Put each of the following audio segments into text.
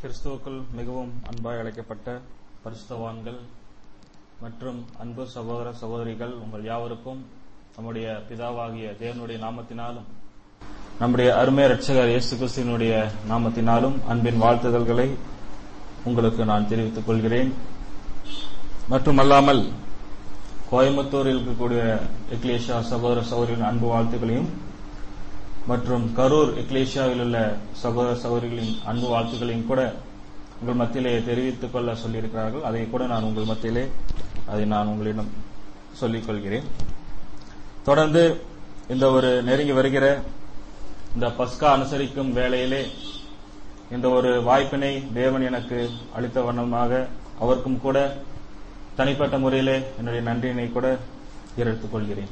கிறிஸ்துவுக்குள் மிகவும் அன்பாய் அழைக்கப்பட்ட பரிசுத்தவான்கள் மற்றும் அன்பு சகோதர சகோதரிகள் உங்கள் யாவருக்கும் நம்முடைய பிதாவாகிய தேவனுடைய நாமத்தினாலும் நம்முடைய அருமை ரட்சகர் இயேசு கிறிஸ்துவினுடைய நாமத்தினாலும் அன்பின் வாழ்த்துதல்களை உங்களுக்கு நான் தெரிவித்துக் கொள்கிறேன் மட்டுமல்லாமல் கோயம்புத்தூரில் இருக்கக்கூடிய எக்லேஷியா சகோதர சகோதரிகளின் அன்பு வாழ்த்துக்களையும் மற்றும் கரூர் எக்லேஷியாவில் உள்ள சகோதர சகோதரிகளின் அன்பு வாழ்த்துக்களையும் கூட உங்கள் மத்தியிலே தெரிவித்துக் கொள்ள சொல்லியிருக்கிறார்கள் அதை கூட நான் உங்கள் மத்தியிலே அதை நான் உங்களிடம் சொல்லிக் கொள்கிறேன் தொடர்ந்து இந்த ஒரு நெருங்கி வருகிற இந்த பஸ்கா அனுசரிக்கும் வேளையிலே இந்த ஒரு வாய்ப்பினை தேவன் எனக்கு அளித்த வண்ணமாக அவருக்கும் கூட தனிப்பட்ட முறையிலே என்னுடைய நன்றியினை கூட எடுத்துக் கொள்கிறேன்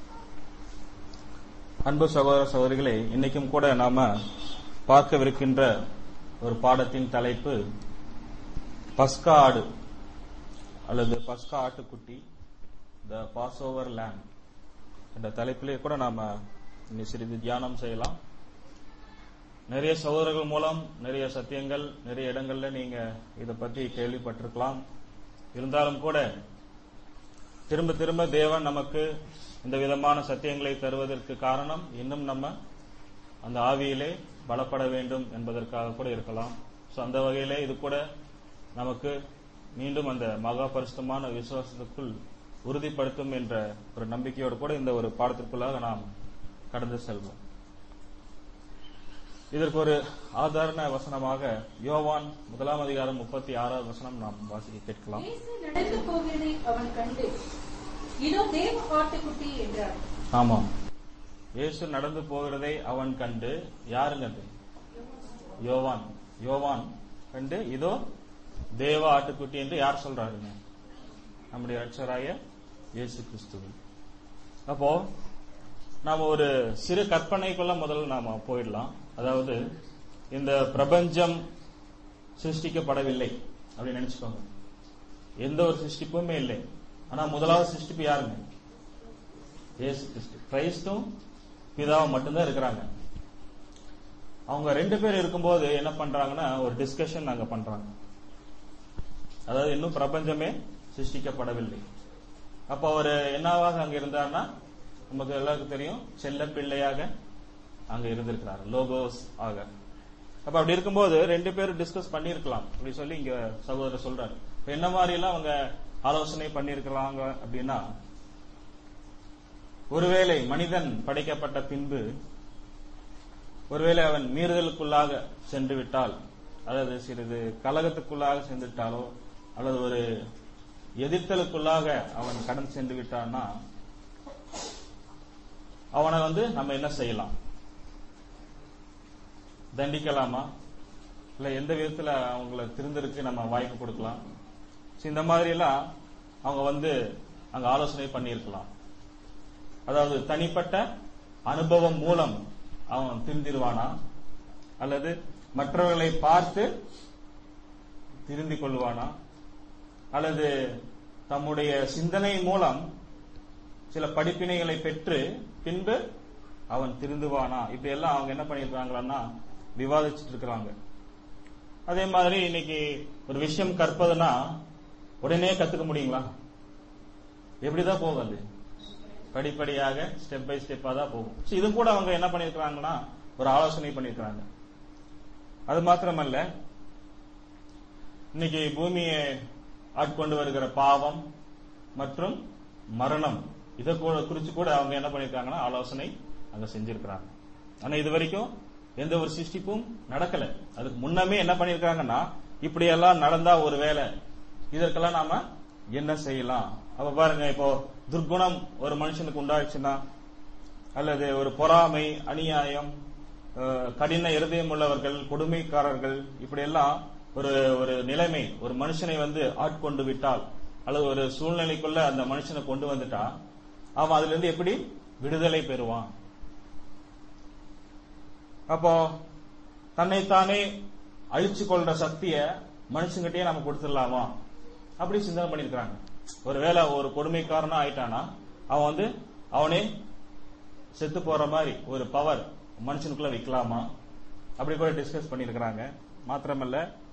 அன்பு சகோதர சகோதரிகளே இன்னைக்கும் கூட நாம பார்க்கவிருக்கின்ற ஒரு பாடத்தின் தலைப்பு பஸ்கா ஆடு அல்லது பஸ்கா ஆட்டுக்குட்டி த பாஸ் ஓவர் லேண்ட் என்ற தலைப்பிலே கூட நாம இன்னை சிறிது தியானம் செய்யலாம் நிறைய சகோதரர்கள் மூலம் நிறைய சத்தியங்கள் நிறைய இடங்கள்ல நீங்க இதை பற்றி கேள்விப்பட்டிருக்கலாம் இருந்தாலும் கூட திரும்ப திரும்ப தேவன் நமக்கு இந்த விதமான சத்தியங்களை தருவதற்கு காரணம் இன்னும் நம்ம அந்த ஆவியிலே பலப்பட வேண்டும் என்பதற்காக கூட இருக்கலாம் ஸோ அந்த வகையிலே இது கூட நமக்கு மீண்டும் அந்த மகா பரிசுத்தமான விசுவாசத்துக்குள் உறுதிப்படுத்தும் என்ற ஒரு நம்பிக்கையோடு கூட இந்த ஒரு பாடத்திற்குள்ளாக நாம் கடந்து செல்வோம் இதற்கு ஒரு ஆதாரண வசனமாக யோவான் முதலாம் அதிகாரம் முப்பத்தி ஆறாவது வசனம் நாம் வாசிக்க கேட்கலாம் இயேசு நடந்து போகிறதை அவன் கண்டு இதோ தேவ ஆட்டுக்குட்டி என்றார் ஆமாம் இயேசு நடந்து போகிறதை அவன் கண்டு யாருங்க அது யோவான் யோவான் கண்டு இதோ தேவ ஆட்டுக்குட்டி என்று யார் சொல்றாருங்க நம்முடைய ரட்சராய இயேசு கிறிஸ்துவ அப்போ நாம ஒரு சிறு கற்பனைக்குள்ள முதல்ல நாம போயிடலாம் அதாவது இந்த பிரபஞ்சம் சிருஷ்டிக்கப்படவில்லை அப்படின்னு நினைச்சுக்கோங்க எந்த ஒரு சிருஷ்டிப்புமே இல்லை ஆனா முதலாவது சிருஷ்டிப்பு யாருங்க இயேசு கிறிஸ்து கிரைஸ்தும் பிதாவும் மட்டும்தான் இருக்கிறாங்க அவங்க ரெண்டு பேர் இருக்கும்போது என்ன பண்றாங்கன்னா ஒரு டிஸ்கஷன் அங்க பண்றாங்க அதாவது இன்னும் பிரபஞ்சமே சிருஷ்டிக்கப்படவில்லை அப்ப அவர் என்னவாக அங்க இருந்தார்னா நமக்கு எல்லாருக்கும் தெரியும் செல்ல பிள்ளையாக அங்க இருந்திருக்கிறார் லோகோஸ் ஆக அப்ப அப்படி இருக்கும்போது ரெண்டு பேரும் டிஸ்கஸ் பண்ணிருக்கலாம் அப்படி சொல்லி இங்க சகோதரர் சொல்றாரு இப்ப என்ன மாதிரி எல்லாம் அவங்க ஆலோசனை பண்ணிருக்கலாங்க அப்படின்னா ஒருவேளை மனிதன் படைக்கப்பட்ட பின்பு ஒருவேளை அவன் மீறுதலுக்குள்ளாக சென்று விட்டால் அல்லது சிறிது கலகத்துக்குள்ளாக சென்று விட்டாலோ அல்லது ஒரு எதிர்த்தலுக்குள்ளாக அவன் கடன் சென்று விட்டான்னா அவனை வந்து நம்ம என்ன செய்யலாம் தண்டிக்கலாமா இல்ல எந்த விதத்துல அவங்கள திருந்தருக்கு நம்ம வாய்ப்பு கொடுக்கலாம் இந்த மாதிரி எல்லாம் அவங்க வந்து அங்க ஆலோசனை பண்ணியிருக்கலாம் அதாவது தனிப்பட்ட அனுபவம் மூலம் அவன் திருந்திருவானா அல்லது மற்றவர்களை பார்த்து திருந்திக் கொள்வானா அல்லது தம்முடைய சிந்தனை மூலம் சில படிப்பினைகளை பெற்று பின்பு அவன் திருந்துவானா இப்படி எல்லாம் அவங்க என்ன பண்ணிருக்காங்கன்னா விவாதிச்சுட்டு இருக்கிறாங்க அதே மாதிரி இன்னைக்கு ஒரு விஷயம் கற்பதுன்னா உடனே கத்துக்க முடியுங்களா எப்படிதான் போகும் அது படிப்படியாக ஸ்டெப் பை ஸ்டெப்பா தான் போகும் இது கூட அவங்க என்ன பண்ணிருக்கிறாங்கன்னா ஒரு ஆலோசனை பண்ணிருக்கிறாங்க அது மாத்திரமல்ல இன்னைக்கு பூமியை ஆட்கொண்டு வருகிற பாவம் மற்றும் மரணம் இதை கூட குறிச்சு கூட அவங்க என்ன பண்ணிருக்காங்கன்னா ஆலோசனை அங்க செஞ்சிருக்கிறாங்க ஆனா இது வரைக்கும் எந்த ஒரு சிருஷ்டிப்பும் நடக்கல அதுக்கு முன்னமே என்ன பண்ணிருக்காங்கன்னா இப்படி எல்லாம் நடந்தா ஒரு வேலை இதற்கெல்லாம் நாம என்ன செய்யலாம் அப்ப பாருங்க இப்போ துர்குணம் ஒரு மனுஷனுக்கு உண்டாச்சுன்னா அல்லது ஒரு பொறாமை அநியாயம் கடின இருதயம் உள்ளவர்கள் கொடுமைக்காரர்கள் இப்படி எல்லாம் ஒரு ஒரு நிலைமை ஒரு மனுஷனை வந்து ஆட்கொண்டு விட்டால் அல்லது ஒரு சூழ்நிலைக்குள்ள அந்த மனுஷனை கொண்டு வந்துட்டா அவன் அதுல இருந்து எப்படி விடுதலை பெறுவான் அப்போ தன்னைத்தானே அழிச்சு கொள்ற சக்திய மனுஷங்கிட்டயே நம்ம கொடுத்துடலாமா அப்படி சிந்தனை பண்ணிருக்கிறாங்க ஒருவேளை ஒரு கொடுமைக்காரனா ஆயிட்டானா அவன் வந்து அவனே செத்து போற மாதிரி ஒரு பவர் மனுஷனுக்குள்ள வைக்கலாமா அப்படி கூட டிஸ்கஸ் பண்ணிருக்கிறாங்க மாத்திரமல்ல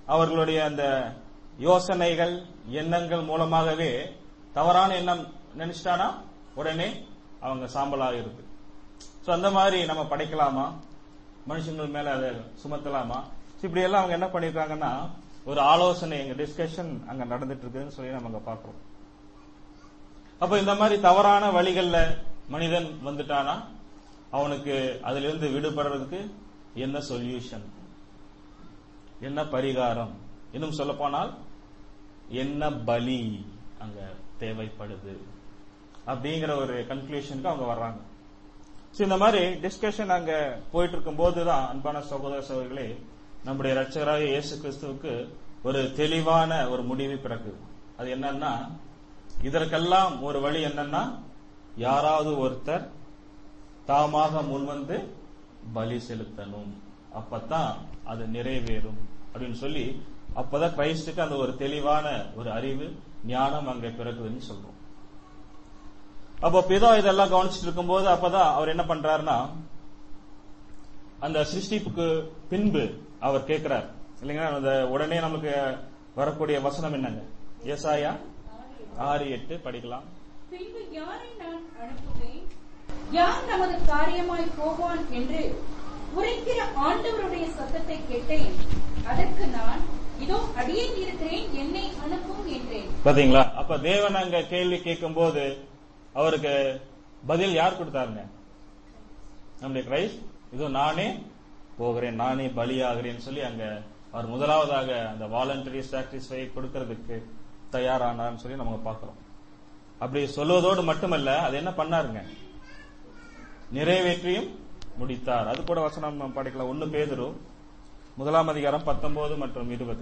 அவர்களுடைய அந்த யோசனைகள் எண்ணங்கள் மூலமாகவே தவறான எண்ணம் நினைச்சிட்டானா உடனே அவங்க சாம்பலாக இருக்கு சோ அந்த மாதிரி நம்ம படைக்கலாமா மனுஷங்கள் மேல அதை சுமத்தலாமா So, இப்படி எல்லாம் அவங்க என்ன பண்ணிருக்காங்கன்னா ஒரு ஆலோசனை எங்க டிஸ்கஷன் அங்க நடந்துட்டு இருக்குதுன்னு சொல்லி நம்ம அங்க பாக்குறோம் அப்ப இந்த மாதிரி தவறான வழிகள்ல மனிதன் வந்துட்டானா அவனுக்கு அதிலிருந்து விடுபடுறதுக்கு என்ன சொல்யூஷன் என்ன பரிகாரம் இன்னும் சொல்ல போனால் என்ன பலி அங்க தேவைப்படுது அப்படிங்கிற ஒரு கன்க்ளூஷனுக்கு அவங்க வர்றாங்க So, இந்த மாதிரி டிஸ்கஷன் அங்க போயிட்டு இருக்கும் போதுதான் அன்பான சகோதர சகோதரிகளே நம்முடைய ரட்சகராக இயேசு கிறிஸ்துவுக்கு ஒரு தெளிவான ஒரு முடிவு பிறக்குது அது என்னன்னா இதற்கெல்லாம் ஒரு வழி என்னன்னா யாராவது ஒருத்தர் தாமாக முன்வந்து பலி செலுத்தணும் அப்பதான் அது நிறைவேறும் அப்படின்னு சொல்லி அப்பதான் கிரைஸ்டுக்கு அந்த ஒரு தெளிவான ஒரு அறிவு ஞானம் அங்க பிறகுதுன்னு சொல்றோம் அப்போ பிதா இதெல்லாம் கவனிச்சுட்டு இருக்கும்போது அப்பதான் அவர் என்ன பண்றாருன்னா அந்த சிருஷ்டிப்புக்கு பின்பு அவர் கேட்கிறார் இல்லைங்களா அந்த உடனே நமக்கு வரக்கூடிய வசனம் என்னங்க ஏசாயா ஆறு எட்டு படிக்கலாம் பின்பு யாரை நான் அனுப்புவேன் யார் நமது காரியமாய் போவான் என்று உரைக்கிற ஆண்டவருடைய சத்தத்தை கேட்டேன் அதற்கு நான் இதோ அடியேன் இருக்கிறேன் என்னை அனுப்பும் என்றேன் பாத்தீங்களா அப்ப தேவன் அங்க கேள்வி கேட்கும் போது அவருக்கு பதில் யார் கொடுத்தாருங்க நம்முடைய கிரைஸ்ட் இதோ நானே போகிறேன் நானே பலியாகிறேன் சொல்லி அங்க அவர் முதலாவதாக அந்த வாலண்டரி சாக்ரிஃபை கொடுக்கறதுக்கு தயாரானார்னு சொல்லி நம்ம பார்க்கிறோம் அப்படி சொல்வதோடு மட்டுமல்ல அது என்ன பண்ணாருங்க நிறைவேற்றியும் முடித்தார் அது கூட வசனம் நம்ம படிக்கலாம் ஒன்னு பேதுரு முதலாம் அதிகாரம் பத்தொன்பது மற்றும் இருபது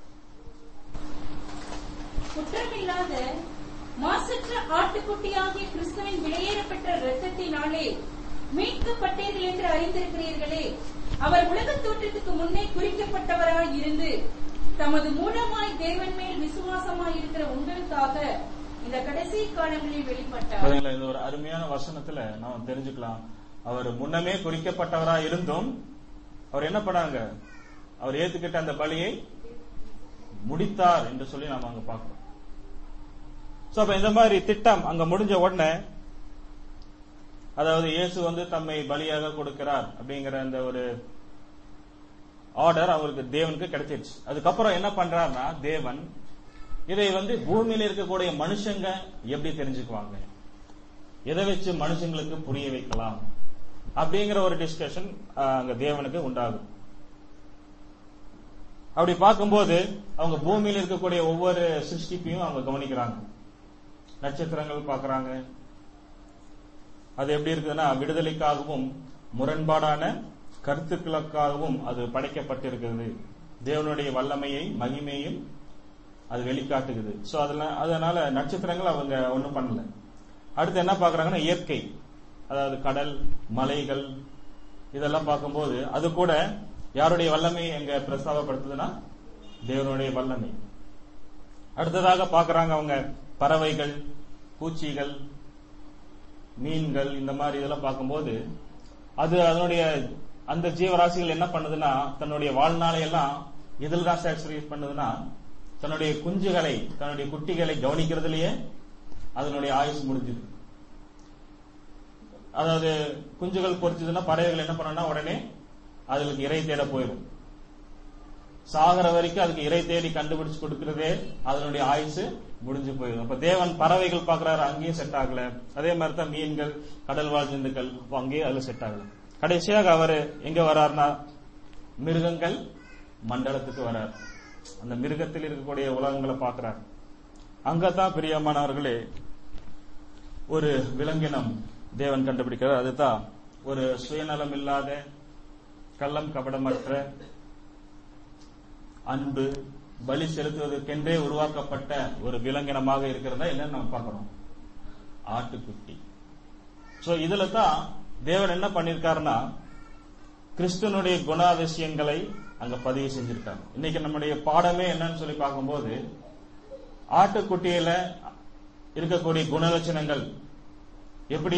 குற்றமில்லாத மாசற்ற ஆட்டுக்குட்டியாகிய கிறிஸ்துவின் விலையேறப்பெற்ற இரத்தத்தினாலே மீட்கப்பட்டீர்கள் என்று அறிந்திருக்கிறீர்களே அவர் உலகத் தோற்றத்துக்கு முன்னே குறிக்கப்பட்டவராய் இருந்து தமது மூலமாய் தேவன் மேல் விசுவாசமாய் இருக்கிற உங்களுக்காக இந்த கடைசி காலங்களில் வெளிப்பட்டார் பாத்தீங்களா, இந்த ஒரு அருமையான வசனத்துல நாம் தெரிஞ்சுக்கலாம் அவர் முன்னமே குறிக்கப்பட்டவரா இருந்தும் அவர் என்ன பண்ணாங்க அவர் ஏத்துக்கிட்ட அந்த பலியை முடித்தார் என்று சொல்லி நாம அங்க பார்க்கிறோம் சோ அப்ப இந்த மாதிரி திட்டம் அங்க முடிஞ்ச உடனே அதாவது இயேசு வந்து தம்மை பலியாக கொடுக்கிறார் அப்படிங்கிற அந்த ஒரு ஆர்டர் அவருக்கு தேவனுக்கு கிடைச்சிருச்சு அதுக்கப்புறம் என்ன பண்றாருன்னா தேவன் இதை வந்து பூமியில இருக்கக்கூடிய மனுஷங்க எப்படி தெரிஞ்சுக்குவாங்க எதை வச்சு மனுஷங்களுக்கு புரிய வைக்கலாம் அப்படிங்கிற ஒரு டிஸ்கஷன் அங்க தேவனுக்கு உண்டாகும் அப்படி பார்க்கும்போது அவங்க பூமியில இருக்கக்கூடிய ஒவ்வொரு சிருஷ்டிப்பையும் அவங்க கவனிக்கிறாங்க நட்சத்திரங்கள் பார்க்கறாங்க அது எப்படி இருக்குதுன்னா விடுதலைக்காகவும் முரண்பாடான கருத்துக்களுக்காகவும் அது படைக்கப்பட்டிருக்கிறது தேவனுடைய வல்லமையை மகிமையும் அது வெளிக்காட்டுகிறது சோ அதெல்லாம் அதனால நட்சத்திரங்கள் அவங்க ஒண்ணும் பண்ணல அடுத்து என்ன பார்க்கறாங்கன்னா இயற்கை அதாவது கடல் மலைகள் இதெல்லாம் பார்க்கும்போது அது கூட யாருடைய வல்லமை எங்க பிரஸ்தாபப்படுத்துதுன்னா தேவனுடைய வல்லமை அடுத்ததாக பார்க்கறாங்க அவங்க பறவைகள் பூச்சிகள் மீன்கள் இந்த மாதிரி இதெல்லாம் பார்க்கும்போது அது அதனுடைய அந்த ஜீவராசிகள் என்ன பண்ணுதுன்னா தன்னுடைய வாழ்நாளை எல்லாம் எதில் தான் சாக்ரிஃபைஸ் பண்ணுதுன்னா தன்னுடைய குஞ்சுகளை தன்னுடைய குட்டிகளை கவனிக்கிறதுலயே அதனுடைய ஆயுசு முடிஞ்சுது அதாவது குஞ்சுகள் பொறிச்சதுன்னா பறவைகள் என்ன பண்ணணும்னா உடனே அதுக்கு இறை தேட போயிடும் சாகர வரைக்கும் அதுக்கு இறை தேடி கண்டுபிடிச்சு கொடுக்கறதே அதனுடைய ஆயுசு முடிஞ்சு போயிடும் அப்ப தேவன் பறவைகள் பாக்குறாரு அங்கேயும் செட் ஆகல அதே மாதிரி தான் மீன்கள் கடல் வாழ் ஜந்துக்கள் அப்ப அங்கேயும் அதுல செட் ஆகல கடைசியாக அவரு எங்க வர்றாருன்னா மிருகங்கள் மண்டலத்துக்கு வரார் அந்த மிருகத்தில் இருக்கக்கூடிய உலகங்களை பார்க்கிறார் அங்கதான் பிரியமானவர்களே ஒரு விலங்கினம் தேவன் கண்டுபிடிக்கிறார் அதுதான் ஒரு சுயநலம் இல்லாத கள்ளம் கபடமற்ற அன்பு பலி செலுத்துவதற்கென்றே உருவாக்கப்பட்ட ஒரு விலங்கினமாக இருக்கிறதா என்னன்னு நம்ம பார்க்கணும் ஆட்டுக்குட்டி சோ இதுல தான் தேவன் என்ன பண்ணிருக்காருன்னா கிறிஸ்துவனுடைய குணாதிசயங்களை அங்க பதிவு செஞ்சிருக்காங்க இன்னைக்கு நம்முடைய பாடமே என்னன்னு சொல்லி பார்க்கும்போது ஆட்டுக்குட்டியில இருக்கக்கூடிய குணலட்சணங்கள் எப்படி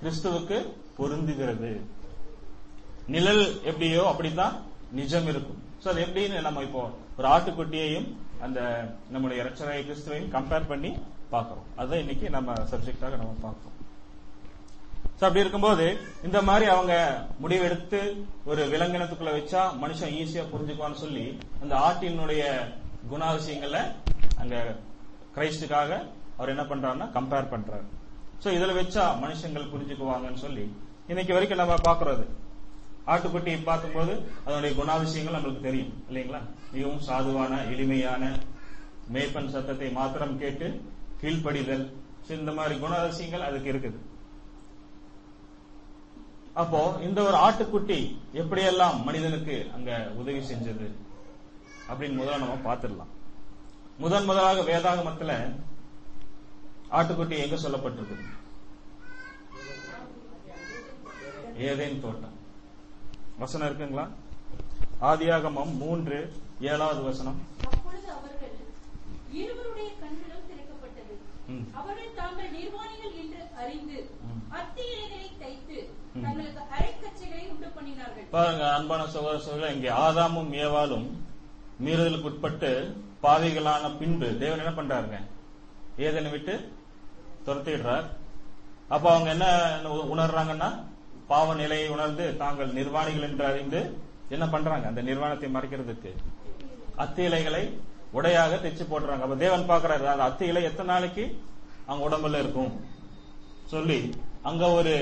கிறிஸ்துவுக்கு பொருந்துகிறது நிழல் எப்படியோ அப்படித்தான் நிஜம் இருக்கும் சோ அது எப்படின்னு நம்ம இப்போ ஒரு ஆட்டுக்குட்டியையும் அந்த நம்முடைய இரட்சகரை கிறிஸ்துவையும் கம்பேர் பண்ணி பார்க்கிறோம் அதுதான் இன்னைக்கு நம்ம சப்ஜெக்டாக நம்ம பார்க்கிறோம் சோ அப்படி இருக்கும்போது இந்த மாதிரி அவங்க முடிவெடுத்து ஒரு விலங்கினத்துக்குள்ள வச்சா மனுஷன் ஈஸியா புரிஞ்சுக்குவான்னு சொல்லி அந்த ஆட்டினுடைய குணாதிசயங்களை அங்க கிரைஸ்டுக்காக அவர் என்ன பண்றாருன்னா கம்பேர் பண்றாரு சோ இதுல வச்சா மனுஷங்கள் புரிஞ்சுக்குவாங்கன்னு சொல்லி இன்னைக்கு வரைக்கும் நம்ம பாக்குறது ஆட்டுக்குட்டி பார்க்கும்போது அதனுடைய குணாதிசயங்கள் நம்மளுக்கு தெரியும் இல்லைங்களா மிகவும் சாதுவான எளிமையான மேய்ப்பன் சத்தத்தை மாத்திரம் கேட்டு கீழ்ப்படிதல் So, இந்த மாதிரி குணாதிசயங்கள் அதுக்கு இருக்குது அப்போ இந்த ஒரு ஆட்டுக்குட்டி எப்படியெல்லாம் மனிதனுக்கு அங்க உதவி செஞ்சது அப்படின்னு முதல்ல நம்ம பார்த்துடலாம் முதன் முதலாக வேதாகமத்துல ஆட்டுக்குட்டி எங்க சொல்லப்பட்டிருக்கு ஏதேன் தோட்டம் வசனம் இருக்குங்களா ஆதியாகமம் மூன்று ஏழாவது வசனம் அப்பொழுது அவர்கள் இருவருடைய கண்களும் திறக்கப்பட்டது ம். அவர்கள் தாங்கள் நிர்வாணிகள் என்று அறிந்து ம். அத்தி இலைகளை தைத்து ம். தங்களுக்கு அரைக்கச்சைகளை உண்டு பண்ணினார்கள் பாருங்க அன்பான சகோதர சகோதரர் இங்கே ஆதாமும் ஏவாளும் மீறுதலுக்கு உட்பட்டு பாவிகளான பின்பு தேவன் என்ன பண்றாருங்க ஏதனை விட்டு துரத்திடுறார் அப்ப அவங்க என்ன உ- உணர்றாங்கன்னா பாவ நிலையை உணர்ந்து தாங்கள் நிர்வாணிகள் என்று அறிந்து என்ன பண்றாங்க அந்த நிர்வாணத்தை மறைக்கிறதுக்கு அத்தி இலைகளை உடையாக தைச்சு போடுறாங்க அப்ப தேவன் பாக்குறாரு அந்த அத்தி இலை எத்தனை நாளைக்கு அவங்க உடம்புல இருக்கும் சொல்லி அங்க ஒரு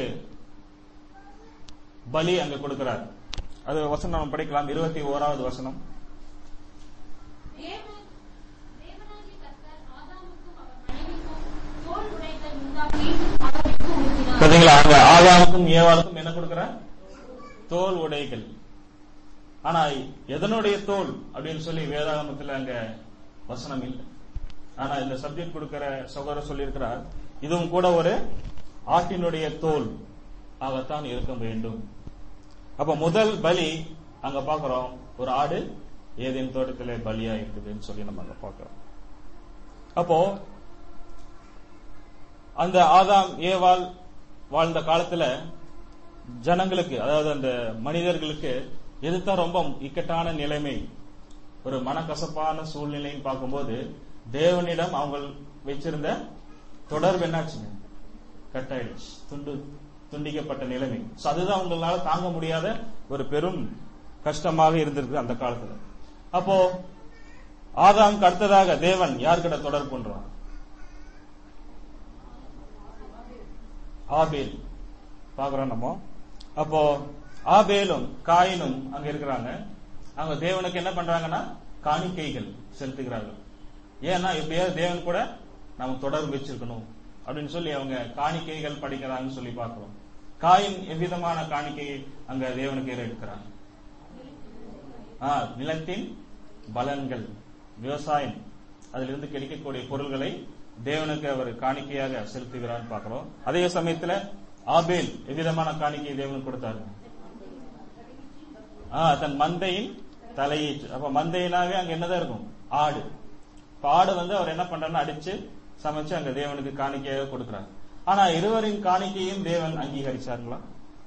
பலி அங்க கொடுக்கிறார் அது வசனம் நம்ம படிக்கலாம் இருபத்தி ஓராவது வசனம் தேவன் தேவனாகிய கர்த்தர் ஆதாமுக்கும் அவர் மனைவிக்கும் தோல் உடைத்தல் உண்டாக்கி அவர்களுக்கு உடுத்தினார். பாத்தீங்களா அங்க ஆதாமுக்கும் ஏவாளுக்கும் என்ன கொடுக்கிறார் தோல் உடைகள் ஆனா எதனுடைய தோல் அப்படின்னு சொல்லி வேதாகமத்துல அங்க வசனம் இல்லை ஆனா இந்த சப்ஜெக்ட் கொடுக்கிற சகோதரர் சொல்லியிருக்கிறார் இதுவும் கூட ஒரு ஆட்டினுடைய தோல் ஆகத்தான் இருக்க வேண்டும் அப்ப முதல் பலி அங்க பாக்குறோம் ஒரு ஆடு ஏதேன் தோட்டத்திலே பலியா இருக்குதுன்னு சொல்லி நம்ம அங்க பாக்குறோம் அப்போ அந்த ஆதாம் ஏவாள் வாழ்ந்த காலத்துல ஜனங்களுக்கு அதாவது அந்த மனிதர்களுக்கு எதுதான் ரொம்ப இக்கட்டான நிலைமை ஒரு மனக்கசப்பான சூழ்நிலைன்னு பார்க்கும்போது தேவனிடம் அவங்க வச்சிருந்த தொடர்பு என்னாச்சுங்க கட் ஆயிடுச்சு துண்டு துண்டிக்கப்பட்ட நிலைமை So அதுதான் அவங்களால தாங்க முடியாத ஒரு பெரும் கஷ்டமாக இருந்திருக்கு அந்த காலத்துல அப்போ ஆதாம் அடுத்ததாக தேவன் யார்கிட்ட தொடர்பு பண்றான் ஆபேல் பாக்குறோம் நம்ம அப்போ ஆபேலும் காயினும் அங்க இருக்கிறாங்க அவங்க தேவனுக்கு என்ன பண்றாங்கன்னா காணிக்கைகள் செலுத்துகிறார்கள் ஏன்னா எப்படியாவது தேவன் கூட நாம தொடர்பு வச்சிருக்கணும் அப்படின்னு சொல்லி அவங்க காணிக்கைகள் படிக்கிறாங்கன்னு சொல்லி பார்க்கிறோம் காயின் எவ்விதமான காணிக்கையை அங்க தேவனுக்கு எடுக்கிறாங்க ஆ, நிலத்தின் பலன்கள் விவசாயம் அதிலிருந்து கிடைக்கக்கூடிய பொருள்களை தேவனுக்கு அவர் காணிக்கையாக செலுத்துகிறான்னு பார்க்கிறோம் அதே சமயத்துல ஆபேல் எவ்விதமான காணிக்கையை தேவனுக்கு கொடுத்தாரு ஆ, தன் மந்தையின் தலையீச்சு அப்ப மந்தையினாவே அங்க என்னதான் இருக்கும் ஆடு இப்ப ஆடு வந்து அவர் என்ன பண்றாருன்னு அடிச்சு சமைச்சு அங்க தேவனுக்கு காணிக்கையாக கொடுக்கிறார் ஆனா இருவரின் காணிக்கையும் தேவன் அங்கீகரிச்சாருங்களா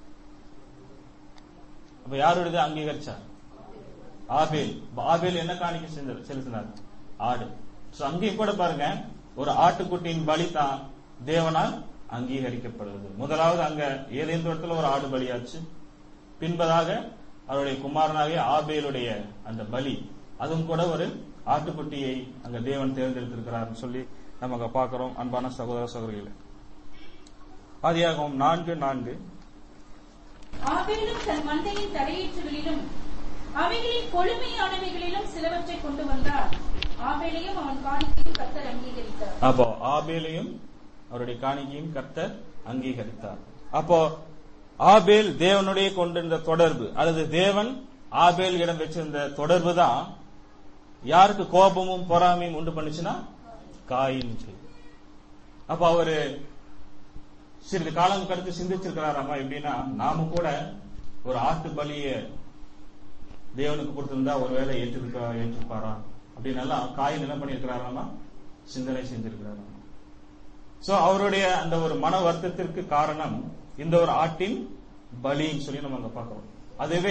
அப்ப யாருடையது அங்கீகரிச்சார் ஆபேல் இப்ப ஆபேல் என்ன காணிக்கை செஞ்ச- செலுத்தினார் ஆடு சோ அங்கேயும் கூட பாருங்க ஒரு ஆட்டுக்குட்டியின் பலி தான் தேவனால் அங்கீகரிக்கப்படுவது முதலாவது அங்க ஏதேன் தோட்டத்துல ஒரு ஆடு பலியாச்சு பின்பதாக அவருடைய குமாரனாகிய ஆபேலுடைய அந்த பலி அதுவும் கூட ஒரு ஆட்டுக்குட்டியை அங்க தேவன் தேர்ந்தெடுத்திருக்கிறார்னு சொல்லி நம்ம அங்க பாக்குறோம் அன்பான சகோதர சகோதரிகளே ஆதியாகமம் நான்கு நான்கு ஆபேலும் தன் மந்தையின் தலையீற்றுகளிலும் அவைகளின் கொழுமையானவைகளிலும் சிலவற்றை கொண்டு வந்தார் ஆபேலையும் அவன் காணிக்கையும் கத்தர் அங்கீகரித்தார் அப்போ ஆபேலையும் அவருடைய காணிக்கையும் கர்த்தர் அங்கீகரித்தார் அப்போ ஆபேல் தேவனுடைய கொண்டிருந்த தொடர்பு அல்லது தேவன் ஆபேலிடம் வச்சிருந்த தொடர்பு தான் யாருக்கு கோபமும் பொறாமையும் உண்டு பண்ணுச்சுன்னா காயின் அப்ப அவரு சிறிது காலம் கருத்து சிந்திச்சிருக்கிறாராமா எப்படின்னா நாம கூட ஒரு ஆட்டு பலிய தேவனுக்கு கொடுத்திருந்தா ஒருவேளை ஏற்றிருக்கா ஏற்றிருப்பாரா அப்படின்னு எல்லாம் காயின் என்ன பண்ணிருக்கிறாராமா சிந்தனை செஞ்சிருக்கிறாராமா சோ அவருடைய அந்த ஒரு மன வருத்தத்திற்கு காரணம் இந்த ஒரு ஆட்டின் பலின்னு சொல்லி நம்ம அங்க பார்க்கிறோம் அதுவே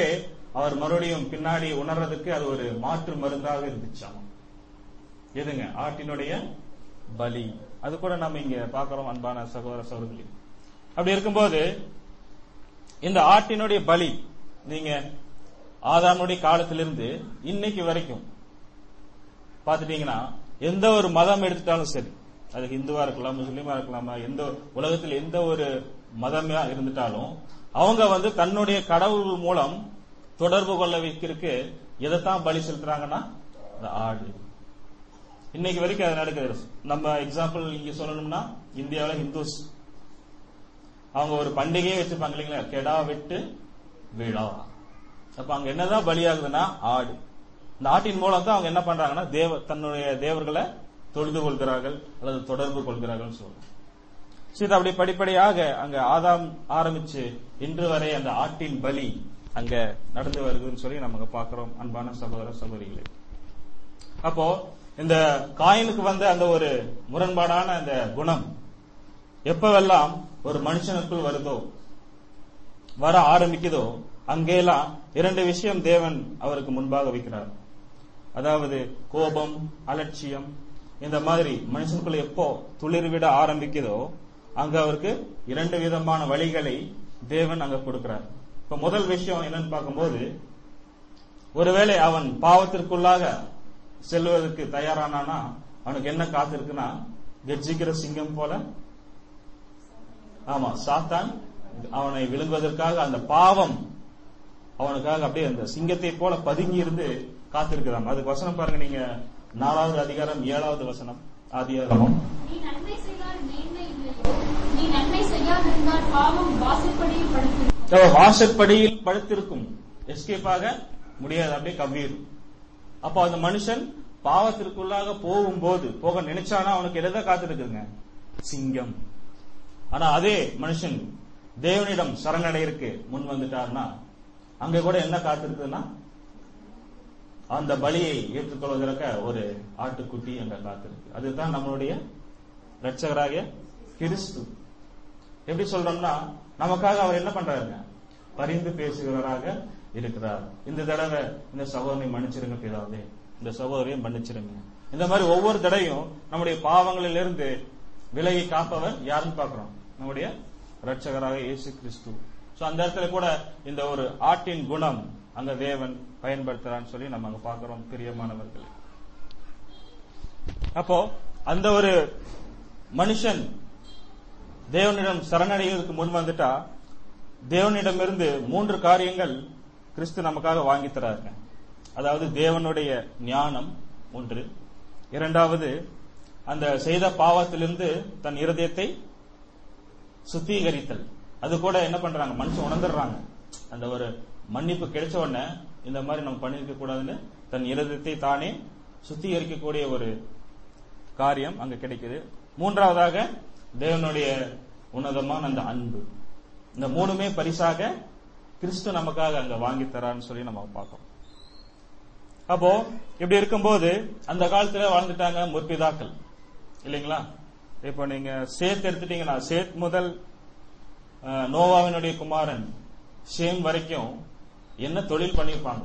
அவர் மறுபடியும் பின்னாடி உணர்றதுக்கு அது ஒரு மாற்று மருந்தாக இருந்துச்சாம் எதுங்க ஆட்டினுடைய பலி அது கூட நம்ம இங்க பாக்குறோம் அன்பான சகோதர சகோதரி அப்படி இருக்கும்போது இந்த ஆட்டினுடைய பலி நீங்க ஆதாமுடைய காலத்திலிருந்து இன்னைக்கு வரைக்கும் பாத்துட்டீங்கன்னா எந்த ஒரு மதம் எடுத்துட்டாலும் சரி அது ஹிந்துவா இருக்கலாம் முஸ்லீமா இருக்கலாமா எந்த உலகத்தில் எந்த ஒரு மதமா இருந்துட்டாலும் அவங்க வந்து தன்னுடைய கடவுள் மூலம் தொடர்பு கொள்ள வைக்கிறதுக்கு எதைத்தான் பலி செலுத்துறாங்கன்னா இந்த ஆடு இன்னைக்கு வரைக்கும் அது நடக்குது நம்ம எக்ஸாம்பிள் இங்க சொல்லணும்னா இந்தியாவில் ஹிந்துஸ் அவங்க ஒரு பண்டிகையே வச்சிருப்பாங்க இல்லைங்களா கெடா வெட்டு விழா அப்ப அங்க என்னதான் பலியாகுதுன்னா ஆடு இந்த ஆட்டின் மூலம் தான் அவங்க என்ன பண்றாங்கன்னா தேவ தன்னுடைய தேவர்களை தொழுது கொள்கிறார்கள் அல்லது தொடர்பு கொள்கிறார்கள் சொல்றோம் சரி இது அப்படி படிப்படியாக அங்க ஆதாம் ஆரம்பிச்சு இன்று வரை அந்த ஆட்டின் பலி அங்க நடந்து வருதுன்னு சொல்லி நம்ம பாக்குறோம் அன்பான சகோதர சகோதரிகளே அப்போ இந்த காயினுக்கு வந்த அந்த ஒரு முரண்பாடான அந்த குணம் எப்பவெல்லாம் ஒரு மனுஷனுக்குள் வருதோ வர ஆரம்பிக்குதோ அங்கெல்லாம் இரண்டு விஷயம் தேவன் அவருக்கு முன்பாக வைக்கிறார் அதாவது கோபம் அலட்சியம் இந்த மாதிரி மனுஷனுக்குள்ள எப்போ துளிர்விட ஆரம்பிக்குதோ அங்க அவருக்கு இரண்டு விதமான வழிகளை தேவன் அங்க கொடுக்கிறார் இப்ப முதல் விஷயம் என்னன்னு பார்க்கும்போது ஒருவேளை அவன் பாவத்திற்குள்ளாக செல்வதற்கு தயாரானானா அவனுக்கு என்ன காத்திருக்குன்னா கர்ஜிக்கிற சிங்கம் போல ஆமா சாத்தான் அவனை விழுங்குவதற்காக அந்த பாவம் அவனுக்காக அப்படியே அந்த சிங்கத்தை போல பதுங்கி இருந்து காத்திருக்கிறான் அதுக்கு வசனம் பாருங்க நீங்க நாலாவது அதிகாரம் ஏழாவது வசனம் ஆதியாகமம் நீ நன்மை செய்தால் மேன்மை இல்லையோ நீ நன்மை செய்யாதிருந்தால் பாவம் வாசற்படியில் படுத்திருக்கும் அவன் வாசற்படியில் படுத்திருக்கும் எஸ்கேப் ஆக முடியாது அப்படியே கவ்விடும் அப்போ அந்த மனுஷன் பாவத்திற்குள்ளாக போகும்போது போக நினைச்சானா அவனுக்கு எதை காத்திருக்குங்க சிங்கம் ஆனா அதே மனுஷன் தேவனிடம் சரணடையிற்கு முன் வந்துட்டார்னா அங்க கூட என்ன காத்திருக்குதுன்னா அந்த பலியை ஏற்றுக்கொள்வதற்க ஒரு ஆட்டுக்குட்டி அங்க காத்திருக்கு அதுதான் நம்மளுடைய ரட்சகராகிய கிறிஸ்து எப்படி சொல்றோம்னா நமக்காக அவர் என்ன பண்றாருங்க பரிந்து பேசுகிறவராக இருக்கிறார் இந்த தடவை இந்த சகோதரனை மன்னிச்சிருங்க பிதாவே இந்த சகோதரையும் மன்னிச்சிருங்க இந்த மாதிரி ஒவ்வொரு தடையும் நம்முடைய பாவங்களிலிருந்து விலகி காப்பவர் யாருன்னு பார்க்கிறோம் நம்முடைய ரட்சகராக இயேசு கிறிஸ்து சோ அந்த இடத்துல கூட இந்த ஒரு ஆட்டின் குணம் அங்க தேவன் பயன்படுத்துறான்னு சொல்லி நம்ம அங்க பார்க்கிறோம் பிரியமானவர்கள் அப்போ அந்த ஒரு மனுஷன் தேவனிடம் சரணடைவதற்கு முன் வந்துட்டா தேவனிடமிருந்து மூன்று காரியங்கள் கிறிஸ்து நமக்காக வாங்கி தராருங்க அதாவது தேவனுடைய ஞானம் ஒன்று இரண்டாவது அந்த செய்த பாவத்திலிருந்து தன் இருதயத்தை சுத்திகரித்தல் அது கூட என்ன பண்றாங்க மனுஷன் உணர்ந்துடுறாங்க அந்த ஒரு மன்னிப்பு கிடைச்ச உடனே இந்த மாதிரி நம்ம பண்ணிருக்க கூடாதுன்னு தன் இருதயத்தை தானே சுத்திகரிக்கக்கூடிய ஒரு காரியம் அங்க கிடைக்குது மூன்றாவதாக தேவனுடைய உன்னதமான அந்த அன்பு இந்த மூணுமே பரிசாக கிறிஸ்து நமக்காக அங்க வாங்கி தரான்னு சொல்லி நம்ம பார்க்கிறோம் அப்போ இப்படி இருக்கும்போது அந்த காலத்துல வாழ்ந்துட்டாங்க முற்பிதாக்கள் இல்லைங்களா இப்போ நீங்க சேத் எடுத்துட்டீங்கன்னா சேத் முதல் அஹ், நோவாவினுடைய குமாரன் ஷேம் வரைக்கும் என்ன தொழில் பண்ணிருப்பாங்க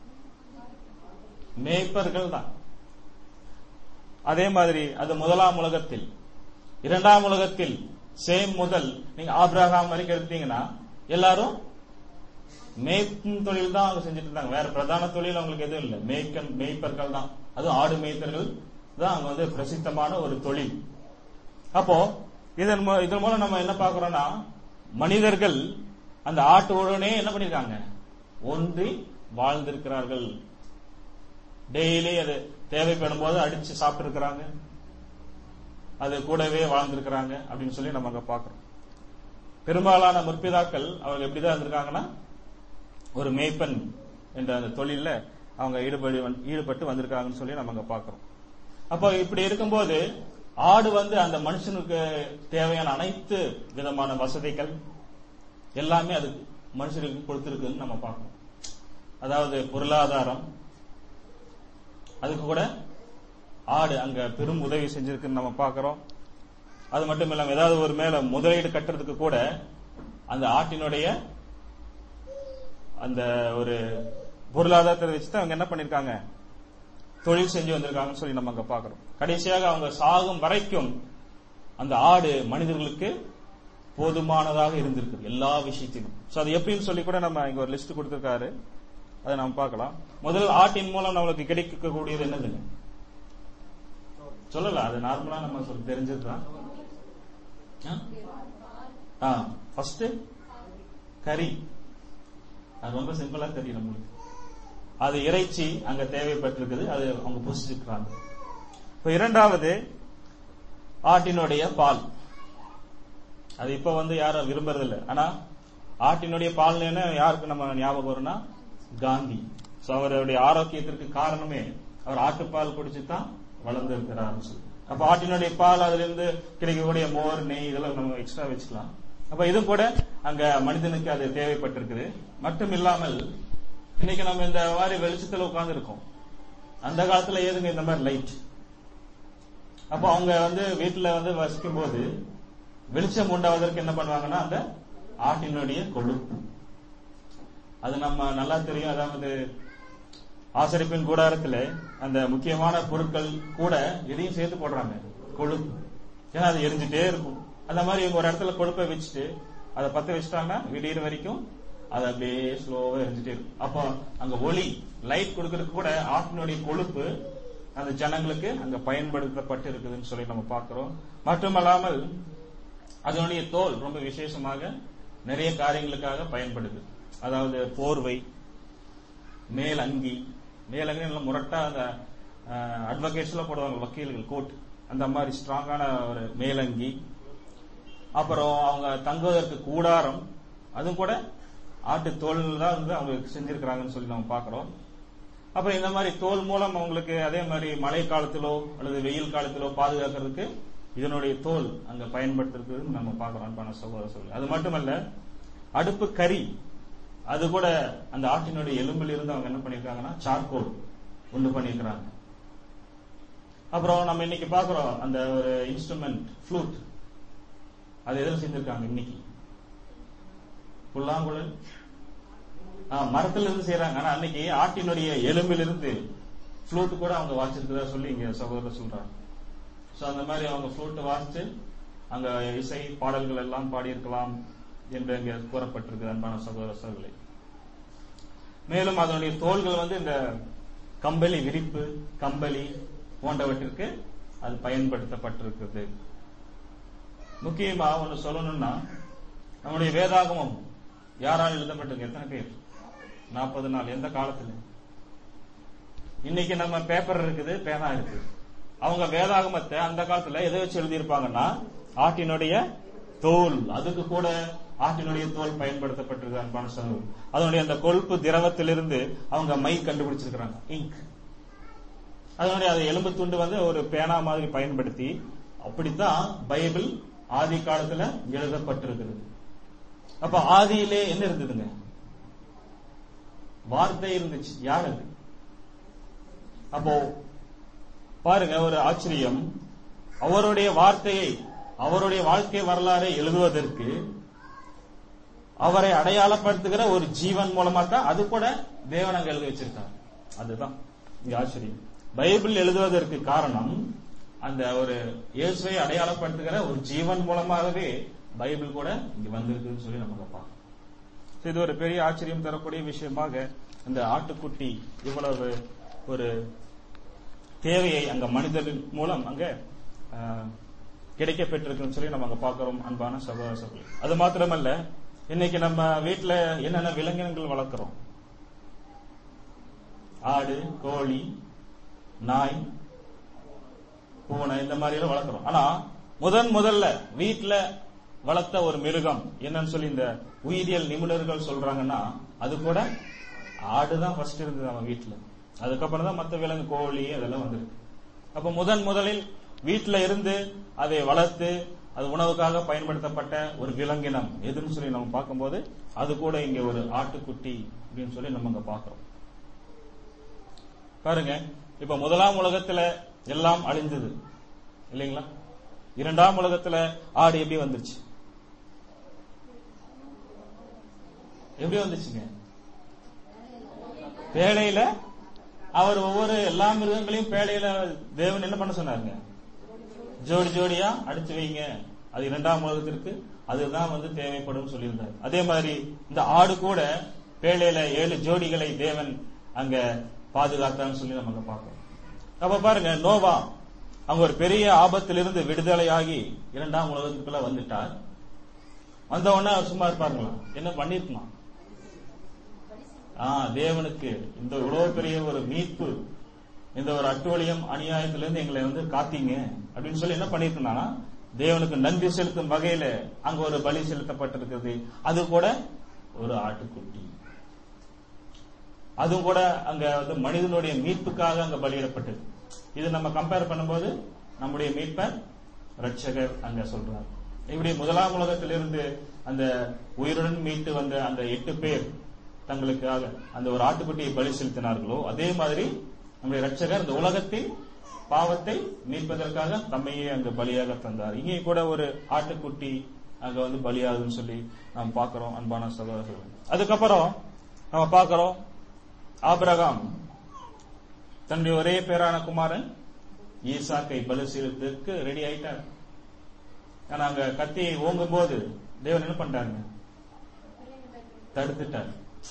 மேய்ப்பர்கள் தான் அதே மாதிரி அது முதலாம் உலகத்தில் இரண்டாம் உலகத்தில் சேம் முதல் நீங்க ஆபிரகாம் வரைக்கும் எடுத்தீங்கன்னா எல்லாரும் மேய்க்கும் தொழில் தான் அவங்க செஞ்சுட்டு இருந்தாங்க வேற பிரதான தொழில் அவங்களுக்கு எதுவும் இல்லை மேய்க்கன் மேய்ப்பர்கள் தான் அதுவும் ஆடு மேய்ப்பர்கள் தான் அங்க வந்து பிரசித்தமான ஒரு தொழில் அப்போ இதன் மூ- இதன் மூலம் நம்ம என்ன பார்க்கறோம்னா மனிதர்கள் அந்த ஆட்டோடனே என்ன பண்ணிருக்காங்க ஒன்றி வாழ்ந்திருக்கிறார்கள் டெய்லி அது தேவைப்படும் போது அடிச்சு சாப்பிட்டு இருக்கிறாங்க அது கூடவே வாழ்ந்திருக்கிறாங்க அப்படின்னு சொல்லி நம்ம அங்க பார்க்கிறோம் பெரும்பாலான முற்பிதாக்கள் அவங்க எப்படிதான் இருந்திருக்காங்கன்னா ஒரு மேய்ப்பன் என்ற அந்த தொழில்ல அவங்க ஈடுபடி வந்து- ஈடுபட்டு வந்திருக்காங்கன்னு சொல்லி நம்ம அங்க பார்க்கிறோம் அப்போ இப்படி இருக்கும்போது ஆடு வந்து அந்த மனுஷனுக்கு தேவையான அனைத்து விதமான வசதிகள் எல்லாமே அது மனுஷனுக்கு கொடுத்திருக்குன்னு நம்ம பார்க்கணும் அதாவது பொருளாதாரம் அதுக்கு கூட ஆடு அங்க பெரும் உதவி செஞ்சிருக்குன்னு நம்ம பார்க்கிறோம் அது மட்டும் இல்லாம ஏதாவது ஒரு மேல முதலீடு கட்டுறதுக்கு கூட அந்த ஆட்டினுடைய அந்த ஒரு பொருளாதாரத்தை வச்சு தான் அவங்க என்ன பண்ணிருக்காங்க தொழில் செஞ்சு வந்திருக்காங்கன்னு சொல்லி நம்ம அங்க பாக்குறோம் கடைசியாக அவங்க சாகும் வரைக்கும் அந்த ஆடு மனிதர்களுக்கு போதுமானதாக இருந்திருக்கு எல்லா விஷயத்திலும் சோ அது எப்படின்னு சொல்லி கூட நம்ம இங்க ஒரு லிஸ்ட் கொடுத்திருக்காரு அதை நம்ம பார்க்கலாம் முதல் ஆட்டின் மூலம் நம்மளுக்கு கிடைக்கக்கூடியது என்னதுங்க சொல்லல அது நார்மலா நம்ம சொல்லி தெரிஞ்சதுதான் ஆ ஃபர்ஸ்ட் கறி அது ரொம்ப சிம்பிளா தெரியும் நம்மளுக்கு அது இறைச்சி அங்க தேவைப்பட்டிருக்குது அது அவங்க புசிச்சிருக்கிறாங்க இப்ப இரண்டாவது ஆட்டினுடைய பால் அது இப்ப வந்து யாரும் விரும்புறதில்ல ஆனா ஆட்டினுடைய பால்னு யாருக்கு நம்ம ஞாபகம் வரும்னா காந்தி சோ அவருடைய ஆரோக்கியத்திற்கு காரணமே அவர் ஆட்டுப்பால் குடிச்சு தான் வளர்ந்திருக்கிறார் சொல்லி அப்ப ஆட்டினுடைய பால் அதுல இருந்து கிடைக்கக்கூடிய மோர் நெய் இதெல்லாம் நம்ம எக்ஸ்ட்ரா வச்சுக்கலாம் அப்ப இது கூட அங்க மனிதனுக்கு அது தேவைப்பட்டிருக்குது மட்டும் இல்லாமல் இன்னைக்கு நம்ம இந்த மாதிரி வெளிச்சத்துல உட்கார்ந்து இருக்கோம் அந்த காலத்துல ஏதுங்க இந்த மாதிரி லைட் அப்போ அவங்க வந்து வீட்டுல வந்து வசிக்கும் போது வெளிச்சம் உண்டாவதற்கு என்ன பண்ணுவாங்கன்னா அந்த ஆட்டினுடைய கொழுப்பு அது நம்ம நல்லா தெரியும் அதாவது ஆசரிப்பின் கூடாரத்துல அந்த முக்கியமான பொருட்கள் கூட எதையும் சேர்த்து போடுறாங்க கொழுப்பு ஏன்னா அது எரிஞ்சுட்டே இருக்கும் அந்த மாதிரி இவங்க ஒரு இடத்துல கொழுப்பை வச்சுட்டு அதை பத்த வச்சுட்டாங்கன்னா விடியிற வரைக்கும் அது அப்படியே ஸ்லோவா எரிஞ்சுட்டே இருக்கும் அப்போ அங்க ஒளி லைட் கொடுக்கறதுக்கு கூட ஆட்டினுடைய கொழுப்பு அந்த ஜனங்களுக்கு அங்க பயன்படுத்தப்பட்டு இருக்குதுன்னு சொல்லி நம்ம பார்க்கிறோம் மட்டுமல்லாமல் அதனுடைய தோல் ரொம்ப விசேஷமாக நிறைய காரியங்களுக்காக பயன்படுது அதாவது போர்வை மேல் அங்கி மேல் அங்கி நல்லா முரட்டா அந்த அட்வொகேட்ஸ்ல போடுவாங்க வக்கீல்கள் கோட் அந்த மாதிரி ஸ்ட்ராங்கான ஒரு மேலங்கி அப்புறம் அவங்க தங்குவதற்கு கூடாரம் அதுவும் கூட ஆட்டு தோல் தான் வந்து அவங்க செஞ்சிருக்கிறாங்கன்னு சொல்லி நம்ம பார்க்கிறோம் அப்புறம் இந்த மாதிரி தோல் மூலம் அவங்களுக்கு அதே மாதிரி மழை காலத்திலோ அல்லது வெயில் காலத்திலோ பாதுகாக்கிறதுக்கு இதனுடைய தோல் அங்க பயன்படுத்துறது நம்ம பார்க்கிறோம் அன்பான சகோதர சொல்லி அது மட்டுமல்ல அடுப்பு கறி அது கூட அந்த ஆட்டினுடைய எலும்பில் இருந்து அவங்க என்ன பண்ணிருக்காங்கன்னா சார்கோல் உண்டு பண்ணிருக்கிறாங்க அப்புறம் நம்ம இன்னைக்கு பாக்குறோம் அந்த ஒரு இன்ஸ்ட்ருமெண்ட் ஃப்ளூட் அது எதில் செஞ்சிருக்காங்க இன்னைக்கு புல்லாங்குழல் மரத்துல இருந்து செய்யறாங்க ஆனா அன்னைக்கு ஆட்டினுடைய எலும்பில் இருந்து ஃப்ளூட் கூட அவங்க வாசிச்சிருக்கிறதா சொல்லி இங்க சகோதரர் சொல்றாங்க சோ அந்த மாதிரி அவங்க ஃப்ளூட் வாசிச்சு அங்க இசை பாடல்கள் எல்லாம் பாடியிருக்கலாம் என்று இங்க கூறப்பட்டிருக்கு அன்பான சகோதர சகோதரி மேலும் அதனுடைய தோள்கள் வந்து இந்த கம்பளி விரிப்பு கம்பளி போன்றவற்றிற்கு அது பயன்படுத்தப்பட்டிருக்கிறது முக்கியமா ஒண்ணு சொல்லணும்னா நம்முடைய வேதாகமம் யாரால் எழுதப்பட்டிருக்கு எத்தனை பேர் நாற்பது நாள் எந்த காலத்துல இன்னைக்கு நம்ம பேப்பர் இருக்குது பேனா இருக்கு அவங்க வேதாகமத்தை அந்த காலத்துல எதை வச்சு எழுதியிருப்பாங்கன்னா ஆட்டினுடைய தோல் அதுக்கு கூட ஆட்டினுடைய தோல் பயன்படுத்தப்பட்டிருக்கு அன்பான சகோதரர் அதனுடைய அந்த கொழுப்பு திரவத்திலிருந்து அவங்க மை கண்டுபிடிச்சிருக்கிறாங்க இங்க் அதனுடைய அது எலும்பு துண்டு வந்து ஒரு பேனா மாதிரி பயன்படுத்தி அப்படித்தான் பைபிள் ஆதி காலத்துல எழுதப்பட்டிருக்கிறது அப்ப ஆதியிலே என்ன இருந்ததுங்க வார்த்தை இருந்துச்சு யார் அது அப்போ பாருங்க ஒரு ஆச்சரியம் அவருடைய வார்த்தையை அவருடைய வாழ்க்கை வரலாறை எழுதுவதற்கு அவரை அடையாளப்படுத்துகிற ஒரு ஜீவன் மூலமா தான் அது கூட தேவன் அங்க எழுதி வச்சிருக்காங்க அதுதான் இங்க ஆச்சரியம் பைபிள் எழுதுவதற்கு காரணம் அந்த ஒரு இயேசுவை அடையாளப்படுத்துகிற ஒரு ஜீவன் மூலமாகவே பைபிள் கூட இங்க வந்திருக்குன்னு சொல்லி நமக்கு பார்க்கலாம் இது ஒரு பெரிய ஆச்சரியம் தரக்கூடிய விஷயமாக இந்த ஆட்டுக்குட்டி இவ்வளவு ஒரு தேவையை அங்க மனிதரின் மூலம் அங்க கிடைக்க பெற்றிருக்குன்னு சொல்லி நம்ம அங்க பார்க்கிறோம் அன்பான சகோதர சகோதரி அது மாத்திரமல்ல இன்னைக்கு நம்ம வீட்டுல என்னென்ன விலங்கினங்கள் வளர்க்கிறோம் ஆடு கோழி நாய் பூனை இந்த மாதிரி எல்லாம் வளர்க்கிறோம் ஆனா முதன் முதல்ல வீட்டுல வளர்த்த ஒரு மிருகம் என்னன்னு சொல்லி இந்த உயிரியல் நிபுணர்கள் சொல்றாங்கன்னா அது கூட ஆடுதான் ஃபர்ஸ்ட் இருந்தது நம்ம வீட்டுல அதுக்கப்புறம் தான் மற்ற விலங்கு கோழி அதெல்லாம் வந்திருக்கு அப்ப முதன் முதலில் வீட்டுல இருந்து அதை வளர்த்து அது உணவுக்காக பயன்படுத்தப்பட்ட ஒரு விலங்கினம் எதுன்னு சொல்லி நம்ம பார்க்கும்போது அது கூட இங்க ஒரு ஆட்டுக்குட்டி அப்படின்னு சொல்லி நம்ம அங்க பாக்குறோம் பாருங்க இப்ப முதலாம் உலகத்துல எல்லாம் அழிஞ்சது இல்லைங்களா இரண்டாம் உலகத்துல ஆடு எப்படி வந்துருச்சு எப்படி வந்துச்சுங்க பேழையில அவர் ஒவ்வொரு எல்லா மிருகங்களையும் பேழையில தேவன் என்ன பண்ண சொன்னாருங்க ஜோடி ஜோடியா அடிச்சு வைங்க அது இரண்டாம் உலகத்திற்கு அதுதான் வந்து தேவைப்படும் சொல்லியிருந்தார் அதே மாதிரி இந்த ஆடு கூட பேழையில ஏழு ஜோடிகளை தேவன் அங்க பாதுகாத்தான்னு சொல்லி நம்ம அங்க பார்க்கிறோம் அப்ப பாருங்க நோவா அவங்க ஒரு பெரிய ஆபத்திலிருந்து விடுதலையாகி இரண்டாம் உலகத்துக்குள்ள வந்துட்டார் வந்த உடனே அவர் சும்மா இருப்பாருங்களா என்ன பண்ணிருக்கலாம் ஆ தேவனுக்கு இந்த இவ்வளவு பெரிய ஒரு மீட்பு இந்த ஒரு அட்டூழியம் அநியாயத்திலிருந்து எங்களை வந்து காத்தீங்க அப்படின்னு சொல்லி என்ன பண்ணிருக்கா தேவனுக்கு நன்றி செலுத்தும் வகையில அங்க ஒரு பலி செலுத்தப்பட்டிருக்கிறது அது கூட ஒரு ஆட்டுக்குட்டி அதுவும் கூட அங்க வந்து மனிதனுடைய மீட்புக்காக அங்க பலியிடப்பட்டது இது நம்ம கம்பேர் பண்ணும்போது நம்முடைய மீட்பர் ரட்சகர் அங்க சொல்றார் இப்படி முதலாம் உலகத்திலிருந்து அந்த உயிருடன் மீட்டு வந்த அந்த எட்டு பேர் தங்களுக்காக அந்த ஒரு ஆட்டுக்குட்டியை பலி செலுத்தினார்களோ அதே மாதிரி நம்முடைய ரட்சகர் இந்த உலகத்தில் பாவத்தை மீட்பதற்காக தம்மையே அங்கு பலியாக தந்தார் இங்கே கூட ஒரு ஆட்டுக்குட்டி அங்க வந்து பலியாகுதுன்னு சொல்லி நாம் பார்க்கிறோம் அன்பான சகோதரர்கள் அதுக்கப்புறம் நம்ம பார்க்கிறோம் ஆபிரகாம் தன்னுடைய ஒரே பேரான குமாரன் ஈசாக்கை பலி செலுத்துக்கு ரெடி ஆயிட்டார் ஆனா அங்க கத்தியை ஓங்கும் போது தேவன் என்ன பண்ணிட்டாருங்க தடுத்துட்டார்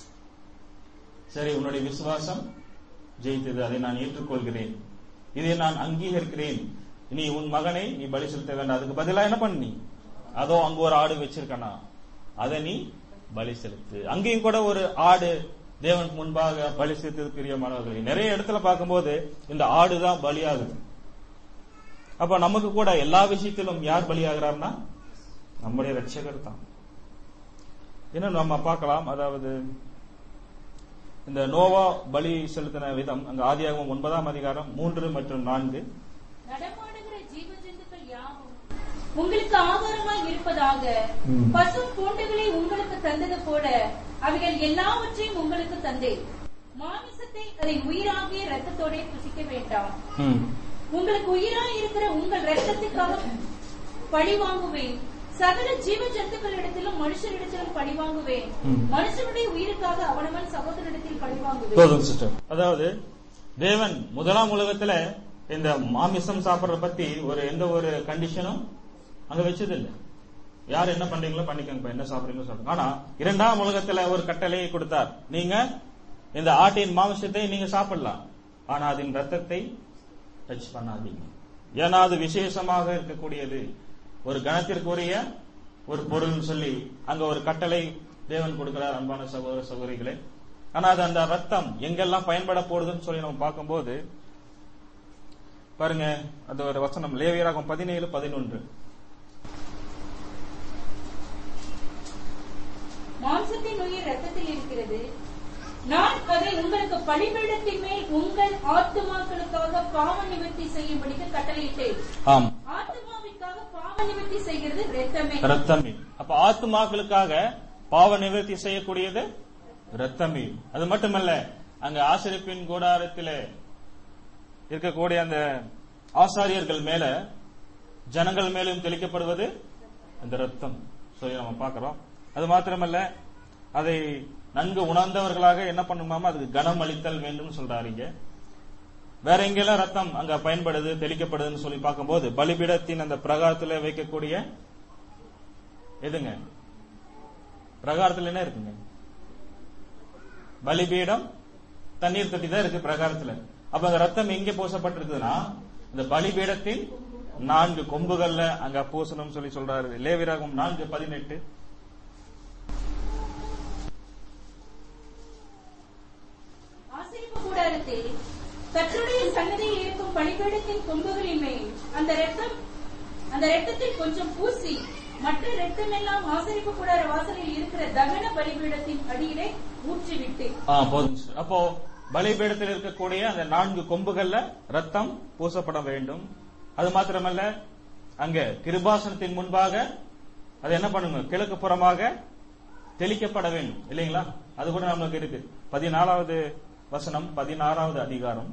சரி உன்னுடைய விசுவாசம் ஜெயித்தது அதை நான் ஏற்றுக்கொள்கிறேன் இதை நான் அங்கீகரிக்கிறேன் நீ உன் மகனை நீ பலி செலுத்த வேண்டாம் அதுக்கு பதிலா என்ன பண்ணி அதோ அங்க ஒரு ஆடு வச்சிருக்கனா அதை நீ பலி செலுத்து அங்கேயும் கூட ஒரு ஆடு தேவனுக்கு முன்பாக பலி செலுத்தது பிரியமானவர்கள் நிறைய இடத்துல பார்க்கும்போது இந்த ஆடு தான் பலியாகுது அப்ப நமக்கு கூட எல்லா விஷயத்திலும் யார் பலியாகிறார்னா நம்முடைய ரட்சகர் தான் இன்னும் நம்ம பார்க்கலாம் அதாவது இந்த நோவா பலி செலுத்தின விதம் அங்க ஆதியாகமம் ஒன்பதாம் அதிகாரம் மூன்று மற்றும் நான்கு நடமாடுகிற ஜீவ ஜந்துக்கள் யாவும் உங்களுக்கு ஆகாரமாய் இருப்பதாக ம். பசு பூண்டுகளை உங்களுக்கு தந்தது போல அவைகள் எல்லாவற்றையும் உங்களுக்கு தந்தேன் மாமிசத்தை அதை உயிராகிய ரத்தத்தோட புசிக்க வேண்டாம் ம். உங்களுக்கு உயிராய் இருக்கிற உங்கள் ரத்தத்துக்காக பழி வாங்குவேன் சகல ஜீவ ஜந்துக்களிடத்திலும் மனுஷரிடத்திலும் பழி வாங்குவேன் ம். மனுஷனுடைய உயிருக்காக அவனவன் சகோதரனிடத்தில் பழி வாங்குவேன் போதும் சிஸ்டர் அதாவது தேவன் முதலாம் உலகத்துல இந்த மாமிசம் சாப்பிடுறத பத்தி ஒரு எந்த ஒரு கண்டிஷனும் அங்க வச்சது இல்ல யார் என்ன பண்றீங்களோ பண்ணிக்கோங்க என்ன சாப்பிடுறீங்களோ சாப்பிடுங்க ஆனா இரண்டாம் உலகத்துல ஒரு கட்டளையை கொடுத்தார் நீங்க இந்த ஆட்டின் மாமிசத்தை நீங்க சாப்பிடலாம் ஆனா அதன் ரத்தத்தை டச் பண்ணாதீங்க ஏன்னா அது விசேஷமாக இருக்கக்கூடியது ஒரு கணத்திற்குரிய ஒரு பொருள்னு சொல்லி அங்க ஒரு கட்டளை தேவன் கொடுக்கிறார் அன்பான சகோதர சகோதரிகளே ஆனா அது அந்த ரத்தம் எங்கெல்லாம் பயன்பட போடுதுன்னு சொல்லி நம்ம பார்க்கும்போது பாருங்க அது ஒரு வசனம் லேவியராகும் பதினேழு பதினொன்று மாம்சத்தின் உயிர் ரத்தத்தில் இருக்கிறது நான் அதை உங்களுக்கு பலிபீடத்தின் மேல் உங்கள் ஆத்துமாக்களுக்காக பாவ நிவர்த்தி செய்யும்படிக்கு கட்டளையிட்டேன் ஆம் ஆத்துமாவிற்காக பாவ நிவர்த்தி செய்கிறது ரத்தமே ரத்தமே அப்ப ஆத்துமாக்களுக்காக பாவ நிவர்த்தி செய்யக்கூடியது ரத்தமே அது மட்டுமல்ல அங்க ஆசிரிப்பின் கூடாரத்திலே இருக்கக்கூடிய அந்த ஆசாரியர்கள் மேல ஜனங்கள் மேலும் தெளிக்கப்படுவது அந்த ரத்தம் சொல்லி நம்ம பார்க்கிறோம் அது மாத்திரமல்ல அதை நன்கு உணர்ந்தவர்களாக என்ன பண்ணுமாமா அதுக்கு கனம் அளித்தல் வேண்டும் சொல்றாரு இங்க வேற எங்கெல்லாம் ரத்தம் அங்க பயன்படுது தெளிக்கப்படுதுன்னு சொல்லி பார்க்கும்போது பலிபீடத்தின் அந்த பிரகாரத்துல வைக்கக்கூடிய எதுங்க பிரகாரத்துல என்ன இருக்குங்க பலிபீடம் தண்ணீர் தொட்டி தான் இருக்கு பிரகாரத்துல அப்ப அந்த ரத்தம் எங்க பூசப்பட்டிருக்குதுன்னா இந்த பலிபீடத்தின் நான்கு கொம்புகள்ல அங்க பூசணும் சொல்லி சொல்றாரு லேவிராகும் நான்கு பதினெட்டு ஆசரிப்பு கூடாரத்தில் கர்த்தருடைய சன்னதியில் இருக்கும் பலிபீடத்தின் கொம்புகளின் மேல் அந்த ரத்தம் அந்த ரத்தத்தில் கொஞ்சம் பூசி மற்ற ரத்தம் எல்லாம் ஆசரிப்பு கூடார வாசலில் இருக்கிற தகன பலிபீடத்தின் அடியிலே ஊற்றிவிட்டு ஆ போதும் sister. அப்போ பலிபீடத்தில் இருக்கக்கூடிய அந்த நான்கு கொம்புகள்ல ரத்தம் பூசப்பட வேண்டும் அது மாத்திரமல்ல அங்க கிருபாசனத்தின் முன்பாக அது என்ன பண்ணுங்க கிழக்கு புறமாக தெளிக்கப்பட வேண்டும் இல்லைங்களா அது கூட நமக்கு இருக்கு பதினாலாவது வசனம் பதினாறாவது அதிகாரம்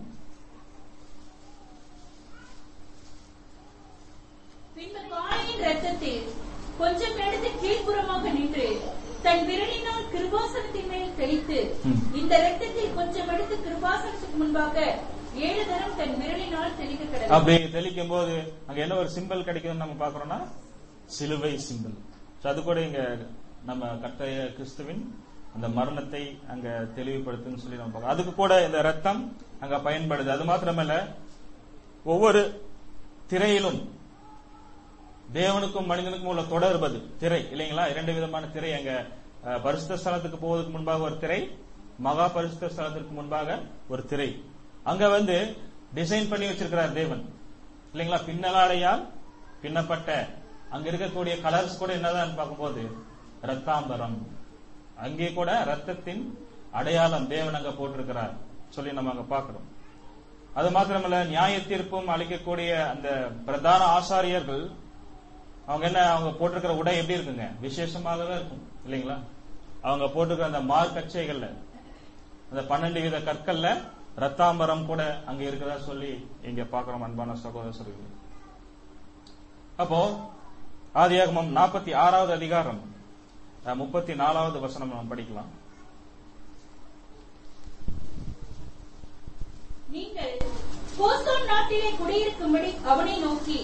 பின்பு காளையின் ரத்தத்தில் கொஞ்சம் எடுத்து கீழ்ப்புறமாக நின்று தன் விரலினால் கிருபாசனத்தின் மேல் தெளித்து ம். இந்த ரத்தத்தை கொஞ்சம் எடுத்து கிருபாசனத்துக்கு முன்பாக ஏழு தரம் தன் விரலினால் தெளிக்க கடவுள் அப்படி தெளிக்கும் போது அங்க என்ன ஒரு சிம்பல் கிடைக்குதுன்னு நம்ம பாக்குறோம்னா சிலுவை சிம்பல் So அது கூட இங்க நம்ம கர்த்தய கிறிஸ்துவின் அந்த மரணத்தை அங்க தெளிவுபடுத்துன்னு சொல்லி நம்ம பார்க்கறோம் அதுக்கு கூட இந்த ரத்தம் அங்க பயன்படுது அது மாத்திரமல்ல ஒவ்வொரு திரையிலும் தேவனுக்கும் மனிதனுக்கும் உள்ள தொடர்பது திரை இல்லைங்களா இரண்டு விதமான திரை அங்க அஹ், பரிசுத்த ஸ்தலத்துக்கு போவதற்கு முன்பாக ஒரு திரை மகா பரிசுத்த ஸ்தலத்திற்கு முன்பாக ஒரு திரை அங்க வந்து டிசைன் பண்ணி வச்சிருக்கிறார் தேவன் இல்லைங்களா பின்னலாடையால் பின்னப்பட்ட அங்க இருக்கக்கூடிய கலர்ஸ் கூட என்னதான் பார்க்கும்போது ரத்தாம்பரம் அங்கே கூட ரத்தத்தின் அடையாளம் தேவன் அங்க போட்டிருக்கிறார் சொல்லி நம்ம அங்க பார்க்கிறோம் அது மாத்திரமல்ல நியாய தீர்ப்பும் அளிக்கக்கூடிய அந்த பிரதான ஆசாரியர்கள் அவங்க என்ன அவங்க போட்டிருக்கிற உடை எப்படி இருக்குங்க விசேஷமாக தான் இருக்கும் இல்லைங்களா அவங்க போட்டிருக்கிற அந்த மார் கச்சைகள்ல அந்த பன்னெண்டு வித கற்கள்ல ரத்தாம்பரம் கூட அங்க இருக்கிறதா சொல்லி இங்க பாக்குறோம் அன்பான சகோதர சகோதரிகளே. அப்போ ஆதியாகமம் நாற்பத்தி ஆறாவது அதிகாரம் அஹ், முப்பத்தி நாலாவது வசனம் நம்ம படிக்கலாம் நீங்கள் கோசோன் நாட்டிலே குடியிருக்கும்படி அவனை நோக்கி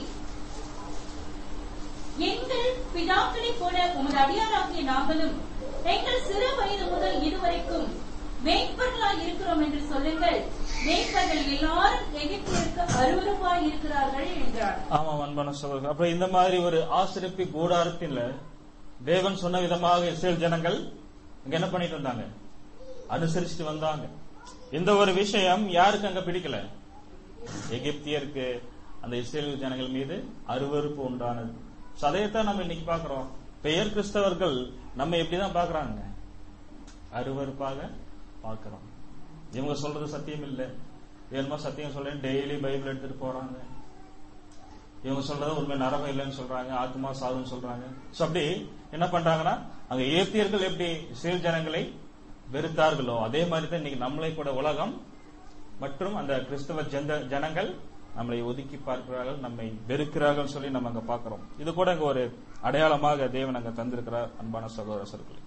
எங்கள் பிதாக்களைப் போல உமது அடியாராகிய நாங்களும் எங்கள் சிறு வயது முதல் இதுவரைக்கும் மேய்ப்பர்களாய் இருக்கிறோம் என்று சொல்லுங்கள் மேய்ப்பர்கள் எல்லாரும் எகிப்திற்கு அருவருப்பாய் இருக்கிறார்கள் என்றார் ஆமா அன்பான சகோதரர் அப்ப இந்த மாதிரி ஒரு ஆசிரிப்பி கூடாரத்தில தேவன் சொன்ன விதமாக இஸ்ரேல் ஜனங்கள் அங்க என்ன பண்ணிட்டு வந்தாங்க அனுசரிச்சுட்டு வந்தாங்க இந்த ஒரு விஷயம் யாருக்கு அங்க பிடிக்கல எகிப்தியருக்கு அந்த இஸ்ரேல் ஜனங்கள் மீது அருவருப்பு உண்டானது So அதைத்தான் நம்ம இன்னைக்கு பாக்குறோம் பெயர் கிறிஸ்தவர்கள் நம்ம எப்படிதான் பாக்குறாங்க அருவருப்பாக பார்க்கிறோம் இவங்க சொல்றது சத்தியம் இல்ல வேணுமா சத்தியம் சொல்றேன் டெய்லி பைபிள் எடுத்துட்டு போறாங்க இவங்க சொல்றது உண்மை நரகம் இல்லைன்னு சொல்றாங்க ஆத்மா சாதுன்னு சொல்றாங்க சோ அப்படி என்ன பண்றாங்கன்னா அங்க ஏத்தியர்கள் எப்படி இஸ்ரேல் ஜனங்களை வெறுத்தார்களோ அதே மாதிரி தான் இன்னைக்கு நம்மளை கூட உலகம் மற்றும் அந்த கிறிஸ்தவ ஜந்த ஜனங்கள் நம்மளை ஒதுக்கி பார்க்கிறார்கள் நம்மை வெறுக்கிறார்கள் சொல்லி நம்ம அங்க பார்க்கிறோம் இது கூட அங்க ஒரு அடையாளமாக தேவன் அங்க தந்திருக்கிறார் அன்பான சகோதர சகோதரிகளே.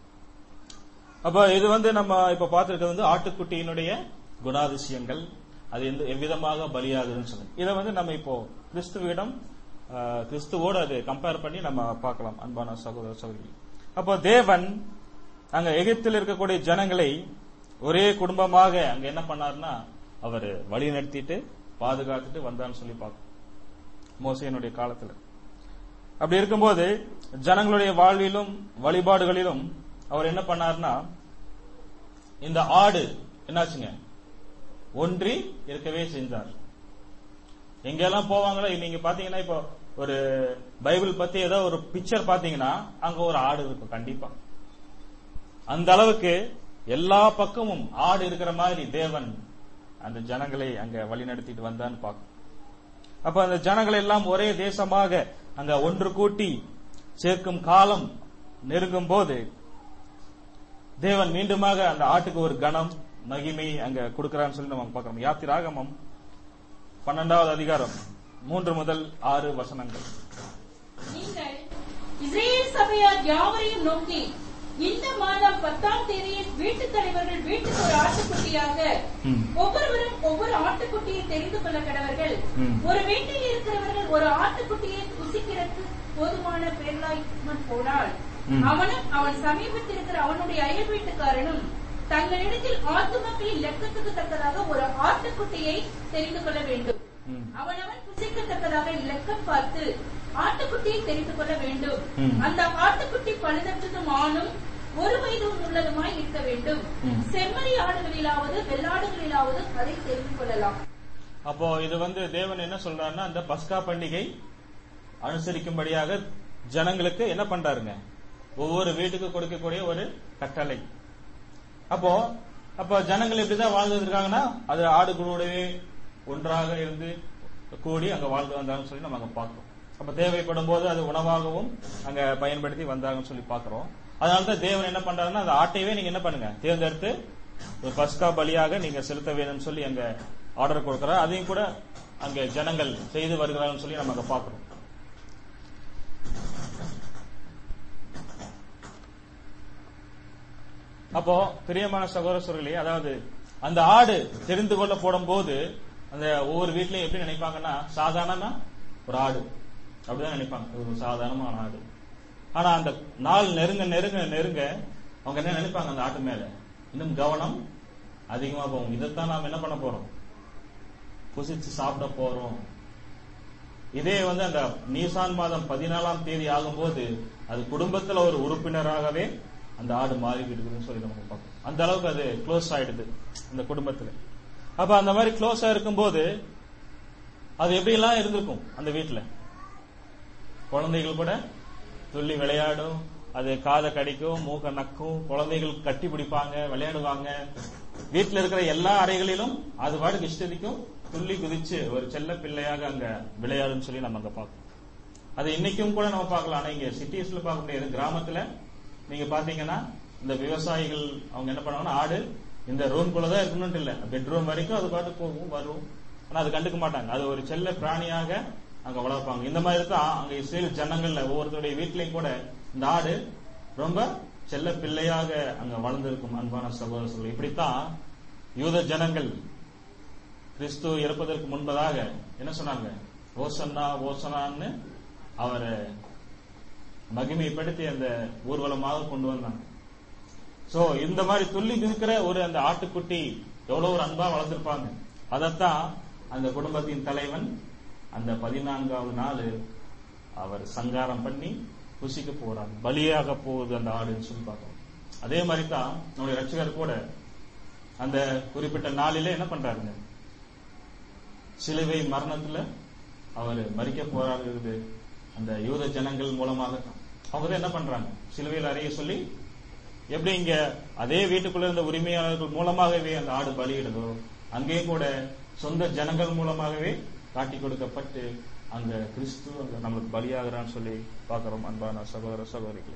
அப்ப இது வந்து நம்ம இப்ப பார்த்திருக்கிறது வந்து ஆட்டுக்குட்டியினுடைய குணாதிசயங்கள் அது எந்த எவ்விதமாக பலியாகுதுன்னு சொல்லி இதை வந்து நம்ம இப்போ கிறிஸ்துவிடம் ஆஹ், கிறிஸ்துவோடு அது கம்பேர் பண்ணி நம்ம பார்க்கலாம் அன்பான சகோதர சகோதரி அப்போ தேவன் அங்க எகிப்தில் இருக்கக்கூடிய ஜனங்களை ஒரே குடும்பமாக அங்க என்ன பண்ணாருன்னா அவர் வழி நடத்திட்டு பாதுகாத்துட்டு வந்தான்னு சொல்லி பார்க்கணும் மோசையனுடைய காலத்துல அப்படி இருக்கும்போது ஜனங்களுடைய வாழ்விலும் வழிபாடுகளிலும் அவர் என்ன பண்ணார்னா இந்த ஆடு என்னாச்சுங்க ஒன்றி இருக்கவே செஞ்சார் எங்கெல்லாம் போவாங்களோ நீங்க பாத்தீங்கன்னா இப்போ ஒரு பைபிள் பத்தி ஏதோ ஒரு பிக்சர் பாத்தீங்கன்னா அங்க ஒரு ஆடு இருக்கும் கண்டிப்பா அந்த அளவுக்கு எல்லா பக்கமும் ஆடு இருக்கிற மாதிரி தேவன் அந்த ஜனங்களை அங்க வழிநடத்திட்டு வந்தான்னு பார்க்கும் அப்ப அந்த ஜனங்கள் எல்லாம் ஒரே தேசமாக அங்க ஒன்று கூட்டி சேர்க்கும் காலம் நெருங்கும் போது தேவன் மீண்டுமாக அந்த ஆட்டுக்கு ஒரு கணம் மகிமை அங்க கொடுக்கிறான்னு சொல்லி நம்ம பார்க்கிறோம் யாத்திராகமம் பன்னெண்டாவது அதிகாரம் மூன்று முதல் ஆறு வசனங்கள் நீங்கள் இஸ்ரேல் சபையார் யாவரையும் நோக்கி இந்த மாதம் பத்தாம் தேதியில் வீட்டுத் தலைவர்கள் வீட்டுக்கு ஒரு ஆட்டுக்குட்டியாக ம். ஒவ்வொருவரும் ஒவ்வொரு ஆட்டுக்குட்டியை தெரிந்து கொள்ள கடவர்கள் ம். ஒரு வீட்டில் இருக்கிறவர்கள் ஒரு ஆட்டுக்குட்டியை புசிக்கிறதுக்கு போதுமான பேரலாய்மன் போனால் ம். அவனும் அவன் சமீபத்தில் இருக்கிற அவனுடைய அயல் வீட்டுக்காரனும் தங்களிடத்தில் ஆத்துமக்களின் லெக்கத்துக்கு தக்கதாக ஒரு ஆட்டுக்குட்டியை தெரிந்து கொள்ள வேண்டும் ம். அவனவன் புசிக்கத்தக்கதாக லெக்கம் பார்த்து ஆட்டுக்குட்டியை தெரிந்து கொள்ள வேண்டும் ம். அந்த ஆட்டுக்குட்டி பழுதற்றதும் ஆணும் ஒரு வயதும் உள்ளதுமாய் இருக்க வேண்டும் ம். செம்மறி ஆடுகளிலாவது வெள்ளாடுகளிலாவது அதை தெரிந்து கொள்ளலாம் அப்போ இது வந்து தேவன் என்ன சொல்றாருன்னா அந்த பஸ்கா பண்டிகை அனுசரிக்கும்படியாக ஜனங்களுக்கு என்ன பண்றாருங்க ஒவ்வொரு வீட்டுக்கு கொடுக்கக்கூடிய ஒரு கட்டளை அப்போ அப்போ ஜனங்கள் எப்படிதான் வாழ்ந்துட்டு இருக்காங்கன்னா அது ஆடு கூடவே ஒன்றாக இருந்து கூடி அங்க வாழ்ந்து வந்தாங்கன்னு சொல்லி நம்ம அங்க பார்க்கிறோம் அப்ப தேவைப்படும் போது அது உணவாகவும் அங்க பயன்படுத்தி வந்தாங்கன்னு சொல்லி பார்க்கிறோம் அதனாலதான் தேவன் என்ன பண்றாருன்னா அந்த ஆட்டையவே நீங்க என்ன பண்ணுங்க தேர்ந்தெடுத்து ஒரு பஸ்கா பலியாக நீங்க செலுத்த வேணும்னு சொல்லி அங்க ஆர்டர் கொடுக்கிறார் அதையும் கூட அங்க ஜனங்கள் செய்து வருகிறாங்கன்னு சொல்லி நம்ம அங்க பார்க்கிறோம் அப்போ பிரியமான சகோதரர்களே அதாவது அந்த ஆடு தெரிந்து கொள்ள போடும் போது அந்த ஒவ்வொரு வீட்லயும் எப்படி நினைப்பாங்கன்னா சாதாரணமா ஒரு ஆடு அப்படிதான் நினைப்பாங்க இது ஒரு சாதாரணமான ஆடு ஆனா அந்த நாள் நெருங்க நெருங்க நெருங்க அவங்க என்ன நினைப்பாங்க அந்த ஆட்டு மேல இன்னும் கவனம் அதிகமா போகும் இதைத்தான் நாம் என்ன பண்ண போறோம் புசிச்சு சாப்பிட போறோம் இதே வந்து அந்த நீசான் மாதம் பதினாலாம் தேதி ஆகும்போது அது குடும்பத்துல ஒரு உறுப்பினராகவே அந்த ஆடு மாறி இருக்குதுன்னு சொல்லி நம்ம பார்க்கணும் அந்த அளவுக்கு அது க்ளோஸ் ஆயிடுது அந்த குடும்பத்துல அப்ப அந்த மாதிரி க்ளோஸா இருக்கும்போது அது எப்படி எல்லாம் இருந்திருக்கும் அந்த வீட்டுல குழந்தைகள் கூட துள்ளி விளையாடும் அது காதை கடிக்கும் மூக்க நக்கும் குழந்தைகள் கட்டி பிடிப்பாங்க விளையாடுவாங்க வீட்டுல இருக்கிற எல்லா அறைகளிலும் அது பாட்டுக்கு இஷ்டதிக்கும் துள்ளி குதிச்சு ஒரு செல்ல பிள்ளையாக அங்க விளையாடுன்னு சொல்லி நம்ம அங்க பார்க்கணும் அது இன்னைக்கும் கூட நம்ம பார்க்கலாம் ஆனா இங்க சிட்டிஸ்ல பார்க்க முடியாது கிராமத்துல நீங்க பாத்தீங்கன்னா இந்த விவசாயிகள் அவங்க என்ன பண்ணுவாங்கன்னா ஆடு இந்த ரூம்குள்ள தான் இருக்கணும்னு இல்ல பெட்ரூம் வரைக்கும் அது பாட்டு போகும் வரும் ஆனா அது கண்டுக்க மாட்டாங்க அது ஒரு செல்ல பிராணியாக அங்க வளர்ப்பாங்க இந்த மாதிரி தான் அங்க இஸ்ரேல் ஜனங்கள்ல ஒவ்வொருத்தருடைய வீட்லயும் கூட இந்த ஆடு ரொம்ப செல்ல பிள்ளையாக அங்க வளர்ந்திருக்கும் அன்பான சகோதரர்கள் இப்படித்தான் யூத ஜனங்கள் கிறிஸ்து இறப்பதற்கு முன்பதாக என்ன சொன்னாங்க ஓசன்னா ஓசனான்னு அவரை மகிமைப்படுத்தி அந்த ஊர்வலமாக கொண்டு வந்தாங்க சோ இந்த மாதிரி துள்ளி நிற்கிற ஒரு அந்த ஆட்டுக்குட்டி எவ்வளவு ஒரு அன்பா வளர்த்திருப்பாங்க அதத்தான் அந்த குடும்பத்தின் தலைவன் அந்த பதினான்காவது நாள் அவர் சங்காரம் பண்ணி புசிக்க போறாங்க பலியாக போகுது அந்த ஆடுன்னு சொல்லி பார்க்கிறோம் அதே மாதிரி தான் நம்முடைய ரட்சகர் கூட அந்த குறிப்பிட்ட நாளிலே என்ன பண்றாருங்க சிலுவை மரணத்துல அவர் மறிக்க போறாரு அந்த யூத ஜனங்கள் மூலமாக தான் அவங்க தான் என்ன பண்றாங்க சிலுவையில் அறைய சொல்லி எப்படி இங்க அதே வீட்டுக்குள்ள இருந்த உரிமையாளர்கள் மூலமாகவே அந்த ஆடு பலியிடுதோ அங்கேயும் கூட சொந்த ஜனங்கள் மூலமாகவே காட்டி கொடுக்கப்பட்டு அங்க கிறிஸ்து அங்க நம்மளுக்கு பலியாகிறான்னு சொல்லி பார்க்கிறோம் அன்பான சகோதர சகோதரிகளே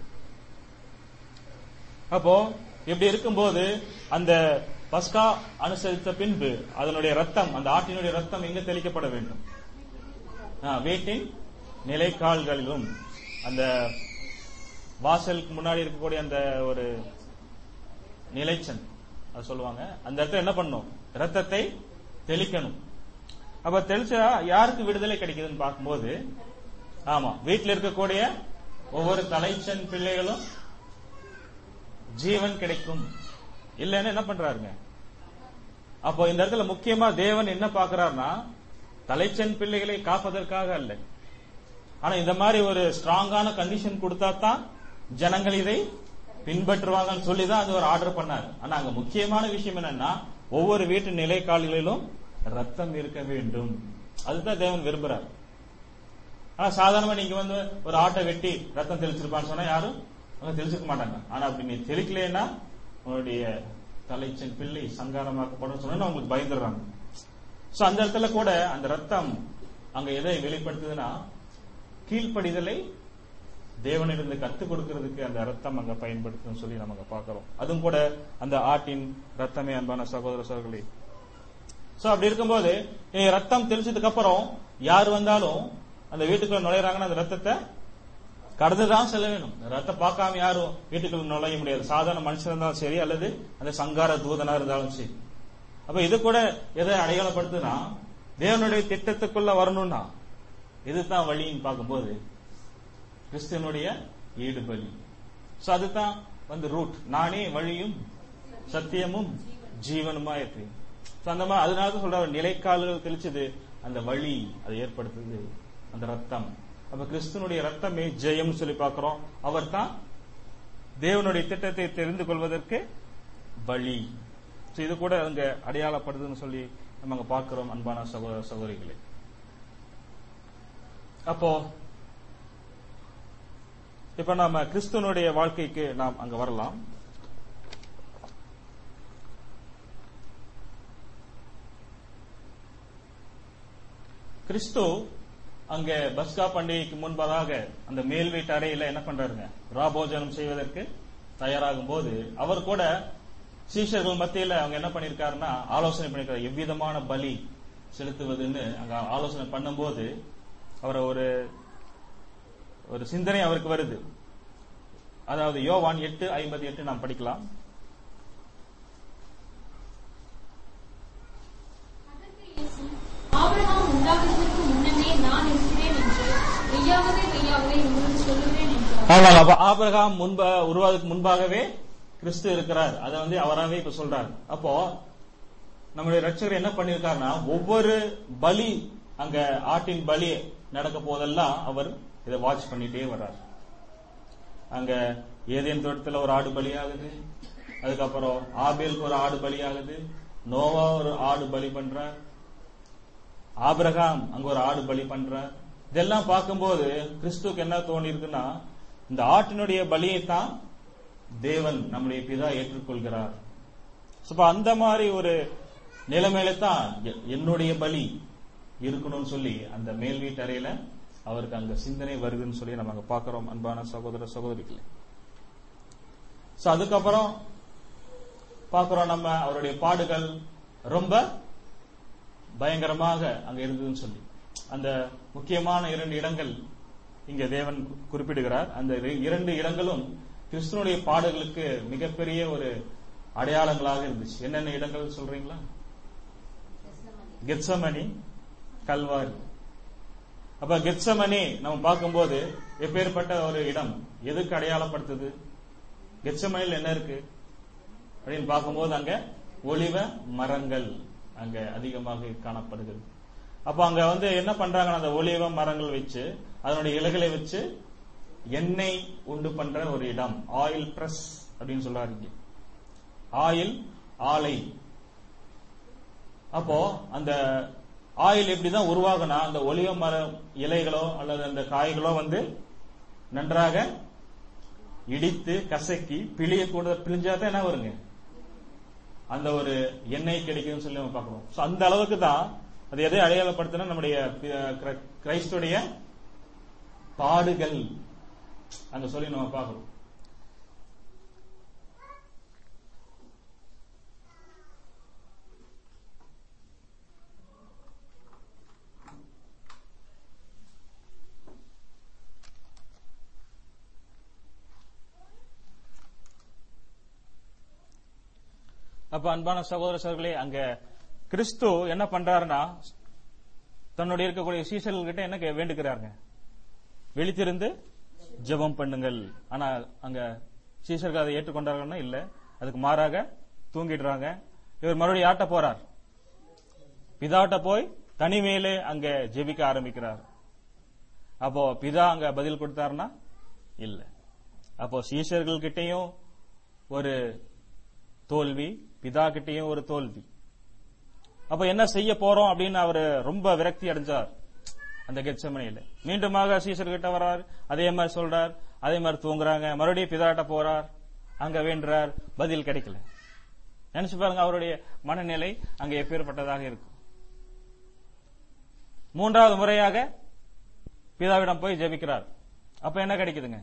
அப்போ இப்படி இருக்கும்போது அந்த பஸ்கா அனுசரித்த பின்பு அதனுடைய ரத்தம் அந்த ஆட்டினுடைய ரத்தம் எங்க தெளிக்கப்பட வேண்டும் ஆ, வீட்டின் நிலைக்கால்களிலும் அந்த வாசலுக்கு முன்னாடி இருக்கக்கூடிய அந்த ஒரு நிலைச்சன் அது சொல்லுவாங்க அந்த இடத்துல என்ன பண்ணும் ரத்தத்தை தெளிக்கணும் அப்ப தெளிச்சா யாருக்கு விடுதலை கிடைக்குதுன்னு பார்க்கும்போது ஆமா வீட்டில் இருக்கக்கூடிய ஒவ்வொரு தலைச்சன் பிள்ளைகளும் ஜீவன் கிடைக்கும் இல்லைன்னு என்ன பண்றாருங்க அப்போ இந்த இடத்துல முக்கியமா தேவன் என்ன பார்க்கிறார்னா தலைச்சன் பிள்ளைகளை காப்பதற்காக அல்ல ஆனா இந்த மாதிரி ஒரு ஸ்ட்ராங்கான கண்டிஷன் கொடுத்தா தான் ஜனங்கள் இதை பின்பற்றுவாங்கன்னு சொல்லி தான் அது ஒரு ஆர்டர் பண்ணாரு ஆனா அங்க முக்கியமான விஷயம் என்னன்னா ஒவ்வொரு வீட்டு நிலைக்கால்களிலும் ரத்தம் இருக்க வேண்டும் அதுதான் தேவன் விரும்புறார் ஆனா சாதாரணமா நீங்க வந்து ஒரு ஆட்டை வெட்டி ரத்தம் தெளிச்சிருப்பான்னு சொன்னா யாரும் அவங்க தெளிச்சிருக்க மாட்டாங்க ஆனா அப்படி நீ தெளிக்கலைன்னா உன்னுடைய தலைச்சன் பிள்ளை சங்காரமாக்கப்படும் சொன்னா உங்களுக்கு பயந்துடுறாங்க சோ அந்த இடத்துல கூட அந்த ரத்தம் அங்க எதை வெளிப்படுத்துதுன்னா கீழ்ப்படிதலை தேவனிலிருந்து கத்துக் கொடுக்கிறதுக்கு அந்த ரத்தம் அங்க பயன்படுத்துன்னு சொல்லி நம்ம அங்க பாக்குறோம் அதுவும் கூட அந்த ஆட்டின் ரத்தமே அன்பான சகோதர சகோதரி சோ அப்படி இருக்கும்போது இனி ரத்தம் தெளிச்சதுக்கு அப்புறம் யார் வந்தாலும் அந்த வீட்டுக்குள்ள நுழையறாங்கன்னா அந்த ரத்தத்தை கடந்துதான் செல்ல வேணும் இந்த ரத்தம் பார்க்காம யாரும் வீட்டுக்குள்ள நுழைய முடியாது சாதாரண மனுஷன் இருந்தாலும் சரி அல்லது அந்த சங்கார தூதனா இருந்தாலும் சரி அப்ப இது கூட எதை அடையாளப்படுத்துனா தேவனுடைய திட்டத்துக்குள்ள வரணும்னா இதுதான் வழின்னு பார்க்கும்போது கிறிஸ்தனுடைய ஈடுபலி சோ அதுதான் வந்து ரூட் நானே வழியும் சத்தியமும் ஜீவனுமா இருக்கு சோ அந்த மாதிரி அதனால தான் சொல்ற நிலைக்கால்கள் தெளிச்சது அந்த வழி அதை ஏற்படுத்துது அந்த ரத்தம் அப்ப கிறிஸ்துனுடைய ரத்தமே ஜெயம் சொல்லி பார்க்கிறோம் அவர் தான் தேவனுடைய திட்டத்தை தெரிந்து கொள்வதற்கு வழி So இது கூட அங்க அடையாளப்படுதுன்னு சொல்லி நம்ம அங்க பார்க்கிறோம் அன்பான சகோதர சகோதரிகளே அப்போ இப்ப நாம கிறிஸ்துவனுடைய வாழ்க்கைக்கு நாம் அங்க வரலாம் கிறிஸ்து அங்க பஸ்கா பண்டிகைக்கு முன்பதாக அந்த மேல் வீட்டு அறையில என்ன பண்றாருங்க ராபோஜனம் செய்வதற்கு தயாராகும் போது அவர் கூட சீஷர்கள் மத்தியில அவங்க என்ன பண்ணிருக்காருன்னா ஆலோசனை பண்ணிருக்காரு எவ்விதமான பலி செலுத்துவதுன்னு அங்க ஆலோசனை பண்ணும்போது அவரை ஒரு ஒரு சிந்தனை அவருக்கு வருது அதாவது யோவான் எட்டு ஐம்பத்தி எட்டு நாம் படிக்கலாம் நான் இருக்கிறேன் என்று மெய்யாகவே மெய்யாகவே உங்களுக்கு சொல்லுகிறேன் என்றார் ஆமாம் அப்ப ஆபிரகாம் முன்ப உருவாதுக்கு முன்பாகவே கிறிஸ்து இருக்கிறார் அதை வந்து அவராவே இப்ப சொல்றாரு அப்போ நம்முடைய ரட்சகர் என்ன பண்ணிருக்காருன்னா ஒவ்வொரு பலி அங்க ஆட்டின் பலி நடக்க போதெல்லாம் அவர் இதை வாட்ச் பண்ணிட்டே வர்றார் அங்க ஏதேன் தோட்டத்துல ஒரு ஆடு பலியாகுது அதுக்கப்புறம் ஆபேலுக்கு ஒரு ஆடு பலியாகுது நோவா ஒரு ஆடு பலி பண்றார் ஆபிரகாம் அங்க ஒரு ஆடு பலி பண்றார் இதெல்லாம் பார்க்கும்போது கிறிஸ்துவுக்கு என்ன தோணி இருக்குன்னா இந்த ஆட்டினுடைய பலியை தான் தேவன் நம்முடைய பிதா ஏற்றுக்கொள்கிறார் So, அப்ப அந்த மாதிரி ஒரு நிலைமையில தான் எ- என்னுடைய பலி இருக்கணும்னு சொல்லி அந்த மேல் வீட்டு அறையில அவருக்கு அங்க சிந்தனை வருதுன்னு சொல்லி நம்ம அங்க பாக்குறோம் அன்பான சகோதர சகோதரிகளே சோ அதுக்கப்புறம் பாக்குறோம் நம்ம அவருடைய பாடுகள் ரொம்ப பயங்கரமாக அங்க இருந்ததுன்னு சொல்லி அந்த முக்கியமான இரண்டு இடங்கள் இங்க தேவன் குறிப்பிடுகிறார் அந்த இரு- இரண்டு இடங்களும் கிறிஸ்துவனுடைய பாடுகளுக்கு மிகப்பெரிய ஒரு அடையாளங்களாக இருந்துச்சு என்னென்ன இடங்கள் சொல்றீங்களா கெத்சமணி கல்வாரி அப்ப கெத்சமணி நம்ம பார்க்கும்போது எப்பேற்பட்ட ஒரு இடம் எதுக்கு அடையாளப்படுத்துது கெத்சமணியில் என்ன இருக்கு அப்படின்னு பார்க்கும்போது அங்க ஒளிவ மரங்கள் அங்க அதிகமாக காணப்படுகிறது அப்ப அங்க வந்து என்ன பண்றாங்கன்னா அந்த ஒளிவ மரங்கள் வச்சு அதனுடைய இலைகளை வச்சு எண்ணெய் உண்டு பண்ற ஒரு இடம் ஆயில் பிரஸ் அப்படின்னு சொல்றாரு இங்க ஆயில் ஆலை அப்போ அந்த ஆயில் எப்படிதான் உருவாகுனா அந்த ஒளிவ மர இலைகளோ அல்லது அந்த காய்களோ வந்து நன்றாக இடித்து கசக்கி பிழிய கூட பிழிஞ்சாதான் என்ன வருங்க அந்த ஒரு எண்ணெய் கிடைக்குதுன்னு சொல்லி நம்ம பார்க்கிறோம் So, அந்த அளவுக்கு தான் அது எதை அடையாளப்படுத்தினா நம்முடைய பி- கிற- கிறிஸ்துடைய பாடுகள் அங்க சொல்லி நம்ம பார்க்கிறோம் அப்ப அன்பான சகோதர சகோதரர்களே அங்க கிறிஸ்து என்ன பண்றாருன்னா தன்னுடைய இருக்கக்கூடிய சீசர்கள் கிட்ட என்ன கே- வேண்டுகிறாருங்க விழித்திருந்து ஜெபம் பண்ணுங்கள் ஆனா அங்க சீசர்கள் அதை ஏற்றுக்கொண்டார்கள்னா இல்ல அதுக்கு மாறாக தூங்கிடுறாங்க இவர் மறுபடியும் ஆட்ட போறார் பிதாட்ட போய் தனிமையிலே அங்க ஜெபிக்க ஆரம்பிக்கிறார் அப்போ பிதா அங்க பதில் கொடுத்தாருன்னா இல்ல அப்போ சீஷர்கள் கிட்டயும் ஒரு தோல்வி பிதா கிட்டயும் ஒரு தோல்வி அப்ப என்ன செய்ய போறோம் அப்படின்னு அவரு ரொம்ப விரக்தி அடைஞ்சார் அந்த கெச்சமனையில மீண்டுமாக சீசர் கிட்ட வரார் அதே மாதிரி சொல்றார் அதே மாதிரி தூங்குறாங்க மறுபடியும் பிதாட்ட போறார் அங்க வேண்டுறார் பதில் கிடைக்கல நினைச்சு பாருங்க அவருடைய மனநிலை அங்க எப்பேற்பட்டதாக இருக்கும் மூன்றாவது முறையாக பிதாவிடம் போய் ஜெபிக்கிறார் அப்ப என்ன கிடைக்குதுங்க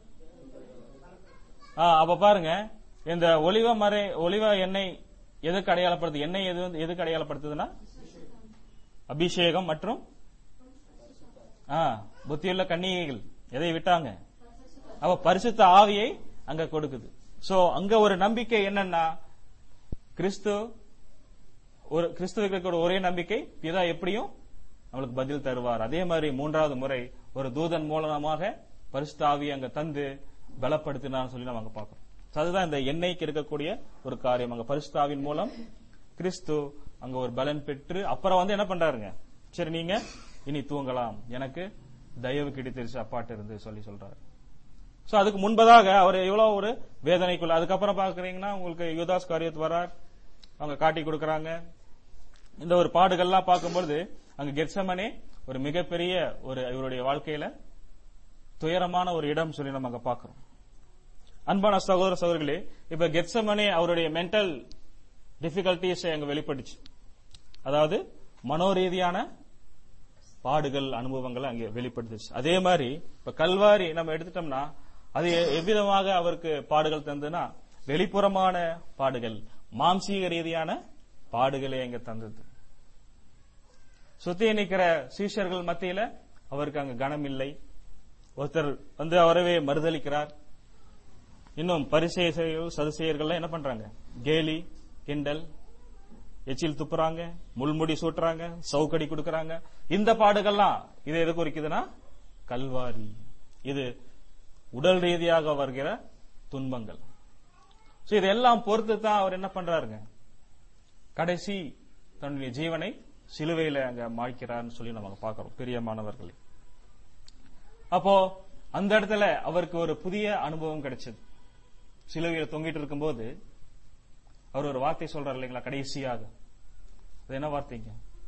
ஆ, அப்ப பாருங்க இந்த ஒலிவ மறை ஒலிவ எண்ணெய் எதுக்கு அடையாளப்படுது எண்ணெய் எது வந்து எதுக்கு அடையாளப்படுத்துதுன்னா அபிஷேகம் மற்றும் ஆ, புத்தியுள்ள கன்னிகைகள் எதை விட்டாங்க அப்ப பரிசுத்த ஆவியை அங்க கொடுக்குது சோ அங்க ஒரு நம்பிக்கை என்னன்னா கிறிஸ்து ஒரு கிறிஸ்துவுக்கு இருக்கிற ஒரே நம்பிக்கை பிதா எப்படியும் நம்மளுக்கு பதில் தருவார் அதே மாதிரி மூன்றாவது முறை ஒரு தூதன் மூலமாக பரிசுத்த ஆவியை அங்க தந்து பலப்படுத்தினான்னு சொல்லி நம்ம அங்க பார்க்கிறோம் So அதுதான் இந்த எண்ணெய்க்கு இருக்கக்கூடிய ஒரு காரியம் அங்க பரிசுத்த ஆவியின் மூலம் கிறிஸ்து அங்க ஒரு பலன் பெற்று அப்புறம் வந்து என்ன பண்றாருங்க சரி நீங்க இனி தூங்கலாம் எனக்கு தயவு கிடைத்திருச்சு அப்பாட்டு இருந்து சொல்லி சொல்றாரு சோ அதுக்கு முன்பதாக அவர் எவ்வளவு ஒரு வேதனைக்குள்ள அதுக்கப்புறம் பாக்குறீங்கன்னா உங்களுக்கு யுதாஸ் காரியத்து வரார் அவங்க காட்டி கொடுக்கறாங்க இந்த ஒரு பாடுகள்லாம் பார்க்கும்பொழுது அங்க கெட்சமனே ஒரு மிகப்பெரிய ஒரு இவருடைய வாழ்க்கையில துயரமான ஒரு இடம் சொல்லி நம்ம அங்க பார்க்கிறோம் அன்பான சகோதர சகோதரிகளே இப்ப கெட்சமனே அவருடைய மென்டல் டிஃபிகல்டிஸ் அங்க வெளிப்பட்டுச்சு அதாவது மனோரீதியான பாடுகள் அனுபவங்கள் அங்கே வெளிப்படுத்துச்சு அதே மாதிரி இப்ப கல்வாரி நம்ம எடுத்துட்டோம்னா அது எ- எவ்விதமாக அவருக்கு பாடுகள் தந்ததுன்னா வெளிப்புறமான பாடுகள் மாம்சீக ரீதியான பாடுகளை அங்க தந்தது சுத்தி நிக்கிற சீஷர்கள் மத்தியில அவருக்கு அங்க கனம் இல்லை ஒருத்தர் வந்து அவரவே மறுதளிக்கிறார் இன்னும் பரிசேயர்கள் சதுசேயர்கள் என்ன பண்றாங்க கேலி கிண்டல் எச்சில் துப்புறாங்க முள்முடி சூட்டுறாங்க சவுக்கடி கொடுக்கறாங்க இந்த பாடுகள்லாம் இது எது குறிக்குதுன்னா கல்வாரி இது உடல் ரீதியாக வருகிற துன்பங்கள் சோ இதெல்லாம் பொறுத்து தான் அவர் என்ன பண்றாருங்க கடைசி தன்னுடைய ஜீவனை சிலுவையில அங்க மாய்க்கிறார்னு சொல்லி நம்ம பார்க்கிறோம் பிரியமானவர்களே அப்போ அந்த இடத்துல அவருக்கு ஒரு புதிய அனுபவம் கிடைச்சது சிலுவையில தொங்கிட்டு இருக்கும்போது அவர் ஒரு வார்த்தை சொல்றாரு இல்லைங்களா கடைசியாக அது என்ன வார்த்தைங்க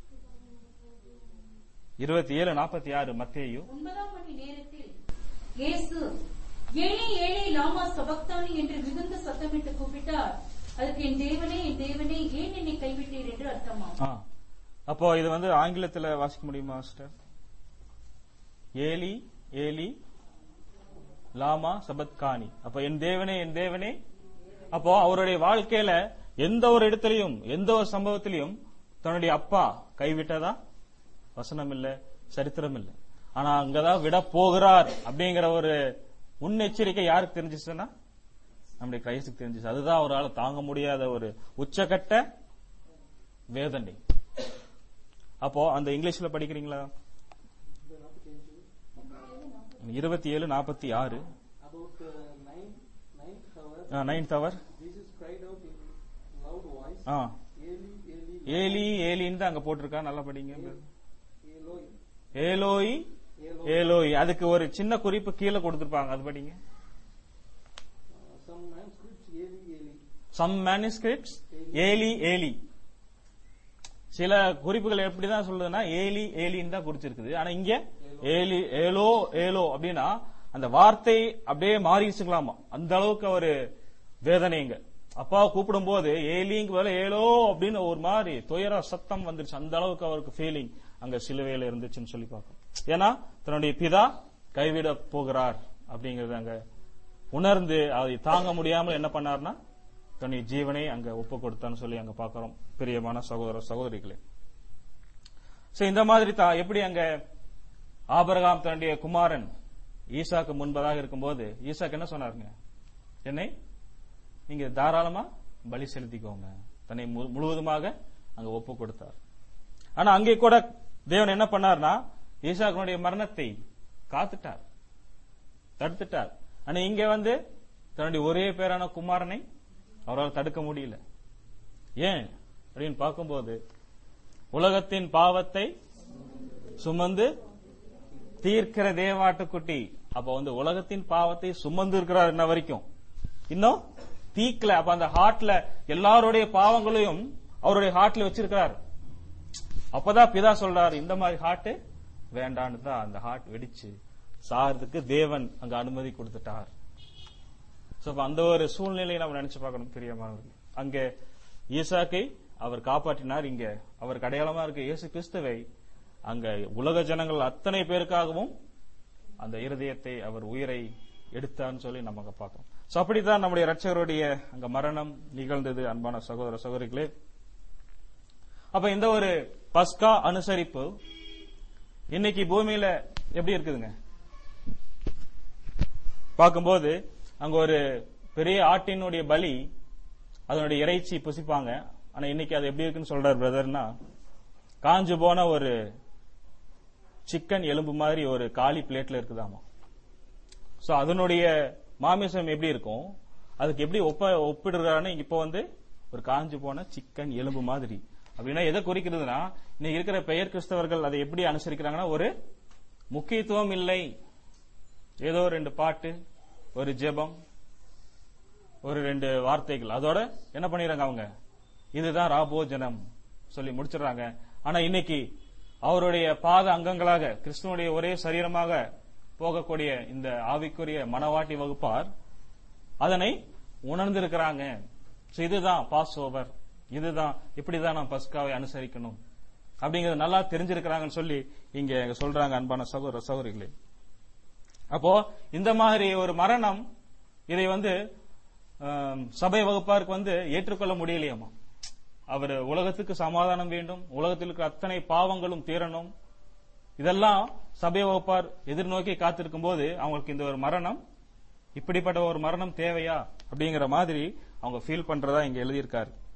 இருபத்தி ஏழு நாற்பத்தி ஆறு மத்தேயு ஒன்பதாம் மணி நேரத்தில் இயேசு ஏழை ஏழை லாமா சபக்தானி என்று மிகுந்த சத்தமிட்டு கூப்பிட்டார் அதுக்கு என் தேவனே என் தேவனே ஏன் என்னை கைவிட்டீர் என்று அர்த்தமாம் ஆ. அப்போ இது வந்து ஆங்கிலத்துல வாசிக்க முடியுமா சிஸ்டர் ஏலி ஏலி லாமா சபத்கானி அப்ப என் தேவனே என் தேவனே அப்போ அவருடைய வாழ்க்கையில எந்த ஒரு இடத்திலையும் எந்த ஒரு சம்பவத்திலையும் தன்னுடைய அப்பா கைவிட்டதா வசனம் இல்ல சரித்திரம் இல்ல ஆனா அங்கதான் விட போகிறார் அப்படிங்கிற ஒரு முன்னெச்சரிக்கை யாருக்கு தெரிஞ்சிச்சுன்னா நம்முடைய கிரைஸ்டுக்கு தெரிஞ்சிச்சு அதுதான் அவரால் தாங்க முடியாத ஒரு உச்சகட்ட வேதனை அப்போ அந்த இங்கிலீஷ்ல படிக்கிறீங்களா இருபத்தி ஏழு நாற்பத்தி ஆறு About the ninth, ninth hour, ninth hour Jesus cried out in loud voice, ஆ Eli, Eli, ஏலி ஏலின்னு தான் அங்க போட்டிருக்கா நல்லா படிங்க Eloi, ஏலோய் Eloi. ஏலோய் அதுக்கு ஒரு சின்ன குறிப்பு கீழே கொடுத்திருப்பாங்க அது படிங்க Uh, some manuscripts, Eli, Eli. Some manuscripts ஏலி ஏலி சில குறிப்புகள் எப்படிதான் சொல்லுதுன்னா ஏலி ஏலின்னு தான் குறிச்சிருக்குது ஆனா இங்க ஏலி ஏலோ ஏலோ அப்படின்னா அந்த வார்த்தை அப்படியே மாறிடுச்சுங்களாமா அந்த அளவுக்கு ஒரு வேதனைங்க அப்பாவை கூப்பிடும் போது ஏலிங்க பதிலா ஏலோ அப்படின்னு ஒரு மாதிரி துயர சத்தம் வந்துருச்சு அந்த அளவுக்கு அவருக்கு ஃபீலிங் அங்க சிலுவையில இருந்துச்சுன்னு சொல்லி பார்க்கணும் ஏன்னா தன்னுடைய பிதா கைவிட போகிறார் அப்படிங்கறது அங்க உணர்ந்து அதை தாங்க முடியாமல் என்ன பண்ணார்னா தன்னுடைய ஜீவனை அங்க ஒப்பு கொடுத்தான்னு சொல்லி அங்க பார்க்கிறோம் பிரியமான சகோதர சகோதரிகளே சோ இந்த மாதிரி தான் எப்படி அங்க ஆபரகாம் தன்னுடைய குமாரன் ஈசாக்கு முன்பதாக இருக்கும்போது ஈசாக்கு என்ன சொன்னாருங்க என்னை நீங்க தாராளமா பலி செலுத்திக்கோங்க தன்னை மு- முழுவதுமாக அங்க ஒப்பு கொடுத்தார் ஆனா அங்கே கூட தேவன் என்ன பண்ணார்னா ஈசாக்கினுடைய மரணத்தை காத்துட்டார் தடுத்துட்டார் ஆனா இங்க வந்து தன்னுடைய ஒரே பேரான குமாரனை அவரால் தடுக்க முடியல ஏன் அப்படின்னு பார்க்கும்போது உலகத்தின் பாவத்தை சுமந்து தீர்க்கிற தேவாட்டுக்குட்டி அப்ப வந்து உலகத்தின் பாவத்தை சுமந்து இருக்கிறார் இன்ன வரைக்கும் இன்னும் தீக்கல அப்ப அந்த ஹார்ட்ல எல்லாருடைய பாவங்களையும் அவருடைய ஹார்ட்ல வச்சிருக்கிறார் அப்பதான் பிதா சொல்றாரு இந்த மாதிரி ஹார்ட் வேண்டான்னு தான் அந்த ஹார்ட் வெடிச்சு சாகிறதுக்கு தேவன் அங்க அனுமதி கொடுத்துட்டார் சோ அப்ப அந்த ஒரு சூழ்நிலையை நம்ம நினைச்சு பார்க்கணும் பிரியமானவர்கள் அங்க ஈசாக்கை அவர் காப்பாற்றினார் இங்க அவருக்கு அடையாளமா இருக்க இயேசு கிறிஸ்துவை அங்க உலக ஜனங்கள் அத்தனை பேருக்காகவும் அந்த இருதயத்தை அவர் உயிரை எடுத்தார்னு சொல்லி நம்ம அங்க பார்க்கிறோம் சோ அப்படித்தான் நம்முடைய ரட்சகருடைய அங்க மரணம் நிகழ்ந்தது அன்பான சகோதர சகோதரிகளே அப்ப இந்த ஒரு பஸ்கா அனுசரிப்பு இன்னைக்கு பூமியில எப்படி இருக்குதுங்க பார்க்கும்போது அங்க ஒரு பெரிய ஆட்டினுடைய பலி அதனுடைய இறைச்சி புசிப்பாங்க ஆனா இன்னைக்கு அது எப்படி இருக்குன்னு சொல்றாரு பிரதர்னா காஞ்சு போன ஒரு சிக்கன் எலும்பு மாதிரி ஒரு காலி பிளேட்ல இருக்குதாமா சோ அதனுடைய மாமிசம் எப்படி இருக்கும் அதுக்கு எப்படி ஒப்ப ஒப்பிடுறான்னு இப்ப வந்து ஒரு காஞ்சு போன சிக்கன் எலும்பு மாதிரி அப்படின்னா எதை குறிக்கிறதுனா இன்னைக்கு இருக்கிற பெயர் கிறிஸ்தவர்கள் அதை எப்படி அனுசரிக்கிறாங்கன்னா ஒரு முக்கியத்துவம் இல்லை ஏதோ ரெண்டு பாட்டு ஒரு ஜெபம் ஒரு ரெண்டு வார்த்தைகள் அதோட என்ன பண்ணிடுறாங்க அவங்க இதுதான் ராபோஜனம் சொல்லி முடிச்சிடுறாங்க ஆனா இன்னைக்கு அவருடைய பாத அங்கங்களாக கிறிஸ்துவனுடைய ஒரே சரீரமாக போகக்கூடிய இந்த ஆவிக்குரிய மனவாட்டி வகுப்பார் அதனை உணர்ந்திருக்கிறாங்க So இதுதான் பாஸ் ஓவர் இதுதான் இப்படிதான் நாம் பஸ்காவை அனுசரிக்கணும் அப்படிங்கறது நல்லா தெரிஞ்சிருக்கிறாங்கன்னு சொல்லி இங்க சொல்றாங்க அன்பான சகோதர சகோதரிகளே அப்போ இந்த மாதிரி ஒரு மரணம் இதை வந்து ஆம், சபை வகுப்பாருக்கு வந்து ஏற்றுக்கொள்ள முடியலையாமா அவர் உலகத்துக்கு சமாதானம் வேண்டும் உலகத்தில் இருக்கிற அத்தனை பாவங்களும் தீரணும் இதெல்லாம் சபை வகுப்பார் எதிர்நோக்கி காத்திருக்கும் போது அவங்களுக்கு இந்த ஒரு மரணம் இப்படிப்பட்ட ஒரு மரணம் தேவையா அப்படிங்கிற மாதிரி அவங்க ஃபீல் பண்றதா இங்க எழுதியிருக்காரு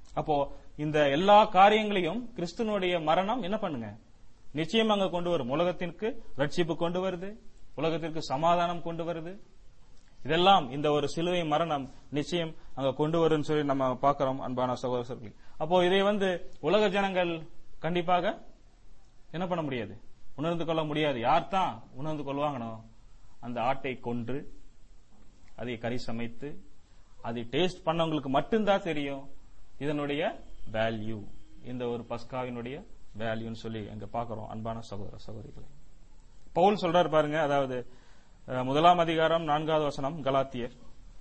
அப்போ இந்த எல்லா காரியங்களையும் கிறிஸ்துவனுடைய மரணம் என்ன பண்ணுங்க நிச்சயம் அங்க கொண்டு வரும் உலகத்திற்கு ரட்சிப்பு கொண்டு வருது உலகத்திற்கு சமாதானம் கொண்டு வருது இதெல்லாம் இந்த ஒரு சிலுவை மரணம் நிச்சயம் அங்க கொண்டு வரும்னு சொல்லி நம்ம பார்க்கிறோம் அன்பான சகோதரர்களே அப்போ இதை வந்து உலக ஜனங்கள் கண்டிப்பாக என்ன பண்ண முடியாது உணர்ந்து கொள்ள முடியாது யார் தான் உணர்ந்து கொள்வாங்கனோ அந்த ஆட்டை கொன்று அதை கறி சமைத்து அதை டேஸ்ட் பண்ணவங்களுக்கு மட்டும்தான் தெரியும் இதனுடைய வேல்யூ இந்த ஒரு பஸ்காவினுடைய வேல்யூன்னு சொல்லி அங்க பார்க்கிறோம் அன்பான சகோதர சகோதரிகளை பவுல் சொல்றாரு பாருங்க அதாவது அஹ், முதலாம் அதிகாரம் நான்காவது வசனம் கலாத்தியர்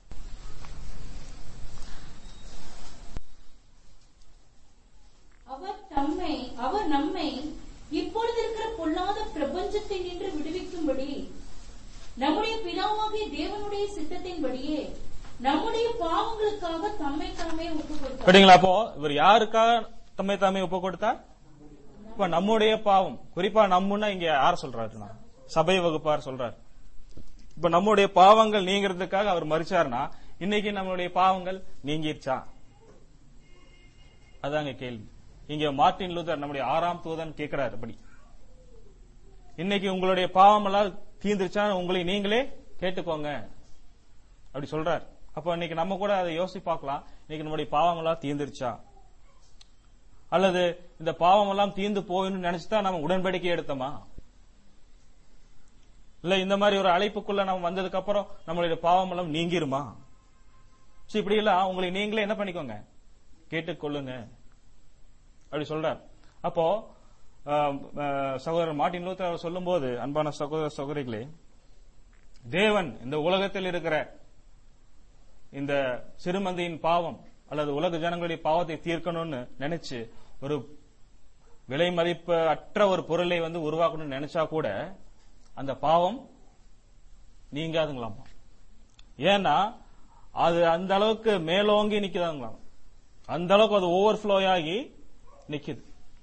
அவர் தம்மை அவர் நம்மை இப்பொழுது இருக்கிற பொல்லாத பிரபஞ்சத்தை நின்று விடுவிக்கும்படி நம்முடைய பிதாவாகிய தேவனுடைய சித்தத்தின்படியே நம்முடைய பாவங்களுக்காக தம்மை தாமே ஒப்பு கொடுத்தார் கேட்டீங்களா அப்போ இவர் யாருக்காக தம்மை தாமே ஒப்பு கொடுத்தார் இப்ப நம்முடைய பாவம் குறிப்பா நம்முன்னா இங்க யார சொல்றாருன்னா சபை வகுப்பார் சொல்றார் இப்ப நம்முடைய பாவங்கள் நீங்கிறதுக்காக அவர் மறிச்சாருன்னா இன்னைக்கு நம்மளுடைய பாவங்கள் நீங்கிருச்சா அதாங்க கேள்வி இங்க மார்ட்டின் லூதர் நம்முடைய ஆறாம் தூதன் கேட்கிறார் அப்படி இன்னைக்கு உங்களுடைய பாவம் எல்லாம் தீந்துருச்சா உங்களை நீங்களே கேட்டுக்கோங்க அப்படி சொல்றார் அப்ப இன்னைக்கு நம்ம கூட அதை யோசிச்சு பார்க்கலாம் இன்னைக்கு நம்முடைய பாவம் எல்லாம் தீந்துருச்சா அல்லது இந்த பாவம் எல்லாம் தீந்து போயின்னு நினைச்சுதான் நம்ம உடன்படிக்கை எடுத்தோமா இல்ல இந்த மாதிரி ஒரு அழைப்புக்குள்ள நம்ம வந்ததுக்கு அப்புறம் நம்மளுடைய பாவம் எல்லாம் நீங்கிருமா சோ இப்படி எல்லாம் உங்களை நீங்களே என்ன பண்ணிக்கோங்க கேட்டுக்கொள்ளுங்க அப்படி சொல்றார் அப்போ ஆஹ், ஆஹ், சகோதரர் மார்ட்டின் லூத்தர் அவர் சொல்லும்போது அன்பான சகோதர சகோதரிகளே தேவன் இந்த உலகத்தில் இருக்கிற இந்த சிறுமந்தையின் பாவம் அல்லது உலக ஜனங்களுடைய பாவத்தை தீர்க்கணும்னு நினைச்சு ஒரு விலை மதிப்பு அற்ற ஒரு பொருளை வந்து உருவாக்கணும்னு நினைச்சா கூட அந்த பாவம் நீங்காதுங்களாமா ஏன்னா அது அந்த அளவுக்கு மேலோங்கி நிக்குதாங்களாம் அந்த அளவுக்கு அது ஓவர்ஃப்ளோ ஆகி நிக்குது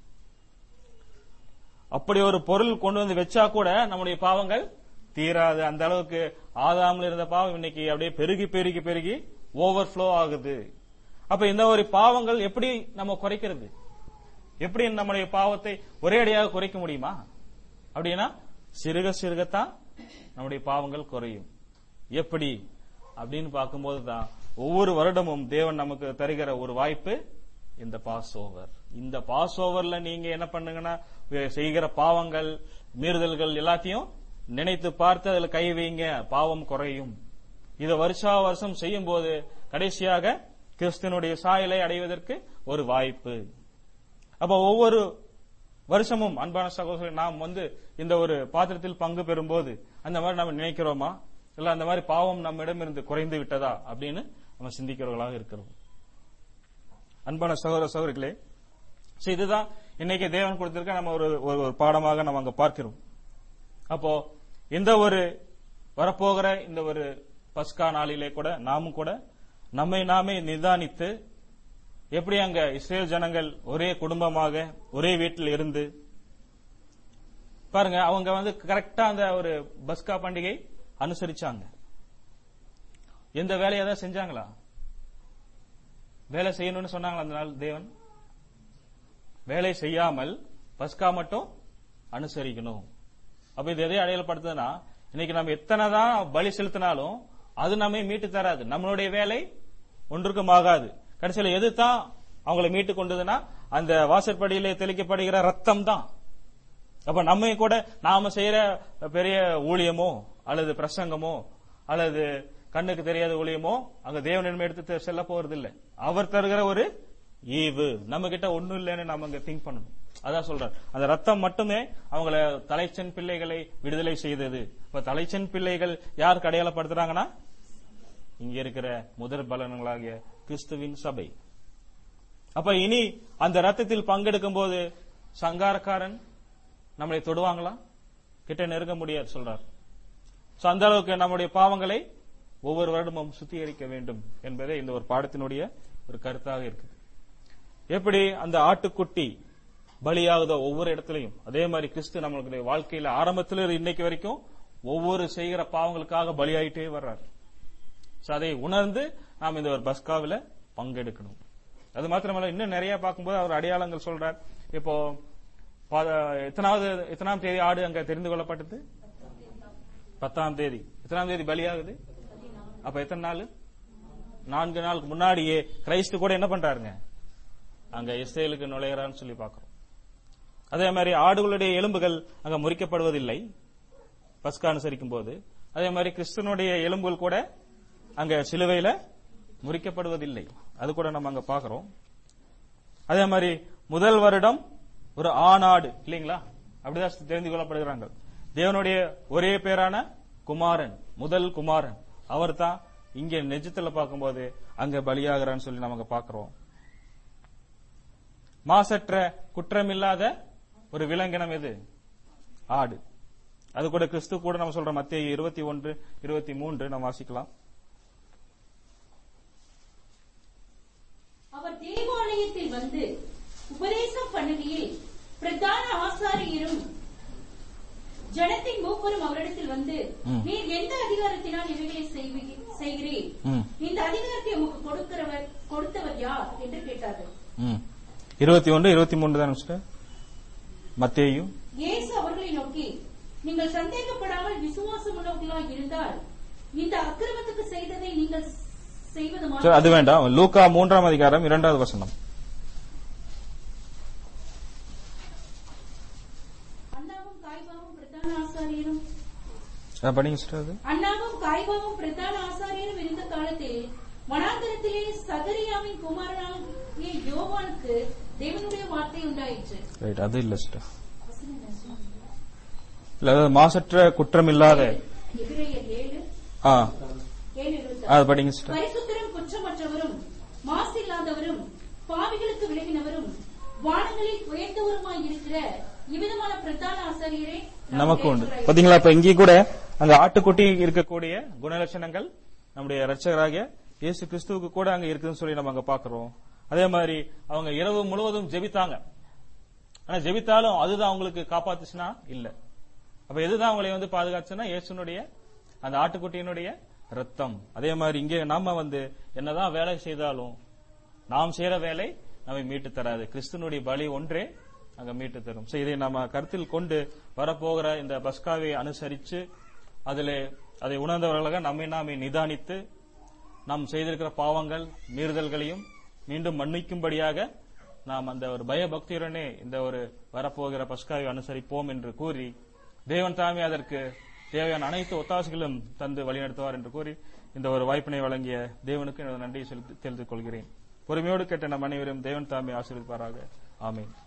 அப்படி ஒரு பொருள் கொண்டு வந்து வச்சா கூட நம்முடைய பாவங்கள் தீராது அந்த அளவுக்கு ஆதாமில் இருந்த பாவம் இன்னைக்கு அப்படியே பெருகி பெருகி பெருகி ஓவர்ஃப்ளோ ஆகுது அப்ப இந்த ஒரு பாவங்கள் எப்படி நம்ம குறைக்கிறது எப்படி நம்முடைய பாவத்தை ஒரே அடியாக குறைக்க முடியுமா அப்படின்னா சிறுக சிறுகத்தான் நம்முடைய பாவங்கள் குறையும் எப்படி அப்படின்னு பார்க்கும்போது தான் ஒவ்வொரு வருடமும் தேவன் நமக்கு தருகிற ஒரு வாய்ப்பு இந்த பாஸ் ஓவர் இந்த பாஸ் ஓவர்ல நீங்க என்ன பண்ணுங்கன்னா வே- செய்கிற பாவங்கள் மீறுதல்கள் எல்லாத்தையும் நினைத்து பார்த்து அதுல கை வைங்க பாவம் குறையும் இதை வருஷா வருஷம் செய்யும் போது கடைசியாக கிறிஸ்தனுடைய சாயலை அடைவதற்கு ஒரு வாய்ப்பு அப்ப ஒவ்வொரு வருஷமும் அன்பான சகோதரர் நாம் வந்து இந்த ஒரு பாத்திரத்தில் பங்கு பெறும்போது அந்த மாதிரி நம்ம நினைக்கிறோமா இல்ல அந்த மாதிரி பாவம் நம்மிடமிருந்து குறைந்து விட்டதா அப்படின்னு நம்ம சிந்திக்கிறவர்களாக இருக்கிறோம் அன்பான சகோதர சகோதரிகளே So இதுதான் இன்னைக்கு தேவன் கொடுத்திருக்க நம்ம ஒரு ஒரு ஒரு பாடமாக நம்ம அங்க பார்க்கிறோம் அப்போ இந்த ஒரு வரப்போகிற இந்த ஒரு பஸ்கா நாளிலே கூட நாமும் கூட நம்மை நாமே நிதானித்து எப்படி அங்க இஸ்ரேல் ஜனங்கள் ஒரே குடும்பமாக ஒரே வீட்டில் இருந்து பாருங்க அவங்க வந்து கரெக்டா அந்த ஒரு பஸ்கா பண்டிகை அனுசரிச்சாங்க எந்த வேலையை தான் செஞ்சாங்களா வேலை செய்யணும்னு சொன்னாங்களா அந்த நாள் தேவன் வேலை செய்யாமல் பஸ்கா மட்டும் அனுசரிக்கணும் அப்ப இது எதை அடையாளப்படுத்துதுன்னா இன்னைக்கு நம்ம எத்தனை தான் பலி செலுத்தினாலும் அது நம்மை மீட்டு தராது நம்மளுடைய வேலை ஒன்றுக்கும் ஆகாது கடைசியில எது தான் அவங்களை மீட்டு கொண்டதுன்னா அந்த வாசற்படியிலே தெளிக்கப்படுகிற ரத்தம் தான் அப்ப நம்ம கூட நாம செய்யற பெரிய ஊழியமோ அல்லது பிரசங்கமோ அல்லது கண்ணுக்கு தெரியாத ஊழியமோ அங்க தேவனிடம் எடுத்து செல்ல போறது இல்ல அவர் தருகிற ஒரு ஈவு நம்ம கிட்ட ஒண்ணும் இல்லைன்னு நம்ம அங்க திங்க் பண்ணணும் அதான் சொல்றார் அந்த ரத்தம் மட்டுமே அவங்கள தலைச்சன் பிள்ளைகளை விடுதலை செய்தது இப்ப தலைச்சன் பிள்ளைகள் யாருக்கு அடையாளப்படுத்துறாங்கன்னா இங்க இருக்கிற முதற் பலன்களாகிய கிறிஸ்துவின் சபை அப்ப இனி அந்த ரத்தத்தில் பங்கெடுக்கும் போது சங்காரக்காரன் நம்மளை தொடுவாங்களா கிட்ட நெருங்க முடியாது சொல்றார் So, அந்த அளவுக்கு நம்முடைய பாவங்களை ஒவ்வொரு வருடமும் சுத்திகரிக்க வேண்டும் என்பதே இந்த ஒரு பாடத்தினுடைய ஒரு கருத்தாக இருக்குது எப்படி அந்த ஆட்டுக்குட்டி பலியாகுதோ ஒவ்வொரு இடத்துலையும் அதே மாதிரி கிறிஸ்து நம்மளுடைய வாழ்க்கையில ஆரம்பத்துல இருந்து இன்னைக்கு வரைக்கும் ஒவ்வொரு செய்கிற பாவங்களுக்காக பலியாயிட்டே வர்றார் So, அதை உணர்ந்து நாம் இந்த ஒரு பஸ்காவில பங்கெடுக்கணும் அது மாத்திரமல்ல இன்னும் நிறைய பார்க்கும்போது அவர் அடையாளங்கள் சொல்றார் இப்போ பா- எத்தனாவது எத்தனாம் தேதி ஆடு அங்க தெரிந்து கொள்ளப்பட்டது பத்தாம் தேதி எத்தனாம் தேதி பலியாகுது அப்ப எத்தனை நாள் நான்கு நாளுக்கு முன்னாடியே கிரைஸ்து கூட என்ன பண்றாருங்க அங்க இஸ்ரேலுக்கு நுழைகிறான்னு சொல்லி பார்க்கிறோம் அதே மாதிரி ஆடுகளுடைய எலும்புகள் அங்க முறிக்கப்படுவதில்லை பஸ்கா அனுசரிக்கும் போது அதே மாதிரி கிறிஸ்துவனுடைய எலும்புகள் கூட அங்க சிலுவையில முறிக்கப்படுவதில்லை அது கூட நம்ம அங்க பார்க்கிறோம் அதே மாதிரி முதல் வருடம் ஒரு ஆணாடு இல்லைங்களா அப்படிதான் தெரிந்து கொள்ளப்படுகிறாங்க தேவனுடைய ஒரே பேரான குமாரன் முதல் குமாரன் அவர் தான் இங்க நெஜத்துல பார்க்கும்போது அங்க பலியாகிறான்னு சொல்லி நம்ம அங்க பார்க்கிறோம் மாசற்ற குற்றமில்லாத ஒரு விலங்கினம் எது ஆடு அது கூட கிறிஸ்து கூட நம்ம சொல்ற மத்திய இருபத்தி ஒன்று இருபத்தி மூன்று நம்ம வாசிக்கலாம் அவர் தேவாலயத்தில் வந்து உபதேசம் பண்ணுகையில் பிரதான ஆசாரியரும் ஜனத்தின் மூப்பரும் அவரிடத்தில் வந்து ம். நீர் எந்த அதிகாரத்தினால் இவைகளை செய்வி- செய்கிறீர் ம், இந்த அதிகாரத்தை உமக்கு கொடுக்கிறவர் கொடுத்தவர் யார் என்று கேட்டார்கள் ம். இருபத்தி ஒன்று இருபத்தி மூன்று தான் சிஸ்டர் மத்தேயும் இயேசு அவர்களை நோக்கி நீங்கள் சந்தேகப்படாமல் விசுவாசம் உள்ளவர்களாய் இருந்தால் இந்த அக்கிரமத்துக்கு செய்ததை நீங்கள் செய்வது சரி, மாதிரி அது வேண்டாம் லூக்கா மூன்றாம் அதிகாரம் இரண்டாவது வசனம் அண்ணாவும் காய்பாவும் பிரதான ஆசாரியரும் ஆ, படிங்க சிஸ்டர் அது அண்ணாவும் காய்பாவும் பிரதான ஆசாரியரும் இருந்த காலத்தில் வனாந்தரத்திலே சகரியாவின் குமாரனாகிய யோவானுக்கு தேவனுடைய வார்த்தை உண்டாயிற்று ரைட் அது இல்ல சிஸ்டர் இல்ல அதாவது மாசற்ற குற்றம் இல்லாத எபிரேயர் ஏழு ஆ ஏழு இருபத்தி அது படிங்க சிஸ்டர் பரிசுத்தரும் குற்றமற்றவரும் மாசில்லாதவரும் பாவிகளுக்கு விலகினவரும் வானங்களில் உயர்ந்தவருமாய் இருக்கிற இவ்விதமான பிரதான ஆசாரியரே நமக்கு உண்டு பாத்தீங்களா இப்ப இங்கே கூட அங்க ஆட்டுக்குட்டி இருக்கக்கூடிய குணலட்சணங்கள் நம்முடைய ரட்சகராகிய இயேசு கிறிஸ்துவுக்கு கூட அங்க இருக்குதுன்னு சொல்லி நம்ம அங்க பாக்குறோம் அதே மாதிரி அவங்க இரவு முழுவதும் ஜெபித்தாங்க ஆனா ஜெபித்தாலும் அதுதான் அவங்களுக்கு காப்பாத்துச்சுன்னா இல்ல அப்ப எதுதான் அவங்களை வந்து பாதுகாச்சுன்னா இயேசுனுடைய அந்த ஆட்டுக்குட்டியினுடைய ரத்தம் அதே மாதிரி இங்கே நாம வந்து என்னதான் வேலை செய்தாலும் நாம் செய்யற வேலை நம்மை மீட்டு தராது கிறிஸ்துனுடைய பலி ஒன்றே அங்க மீட்டு தரும் So, இதை நம்ம கருத்தில் கொண்டு வரப்போகிற இந்த பஸ்காவை அனுசரிச்சு அதிலே அதை உணர்ந்தவர்களாக நம்மை நாமே நிதானித்து நாம் செய்திருக்கிற பாவங்கள் மீறுதல்களையும் மீண்டும் மன்னிக்கும்படியாக நாம் அந்த ஒரு பயபக்தியுடனே இந்த ஒரு வரப்போகிற பஸ்காவை அனுசரிப்போம் என்று கூறி தேவன் தாமே அதற்கு தேவையான அனைத்து ஒத்தாசைகளும் தந்து வழிநடத்துவார் என்று கூறி இந்த ஒரு வாய்ப்பினை வழங்கிய தேவனுக்கு எனது நன்றியை செலுத்தி- தெரிவித்துக் கொள்கிறேன் பொறுமையோடு கேட்ட நம் அனைவரும் தேவன் தாமே ஆசீர்வதிப்பாராக ஆமென்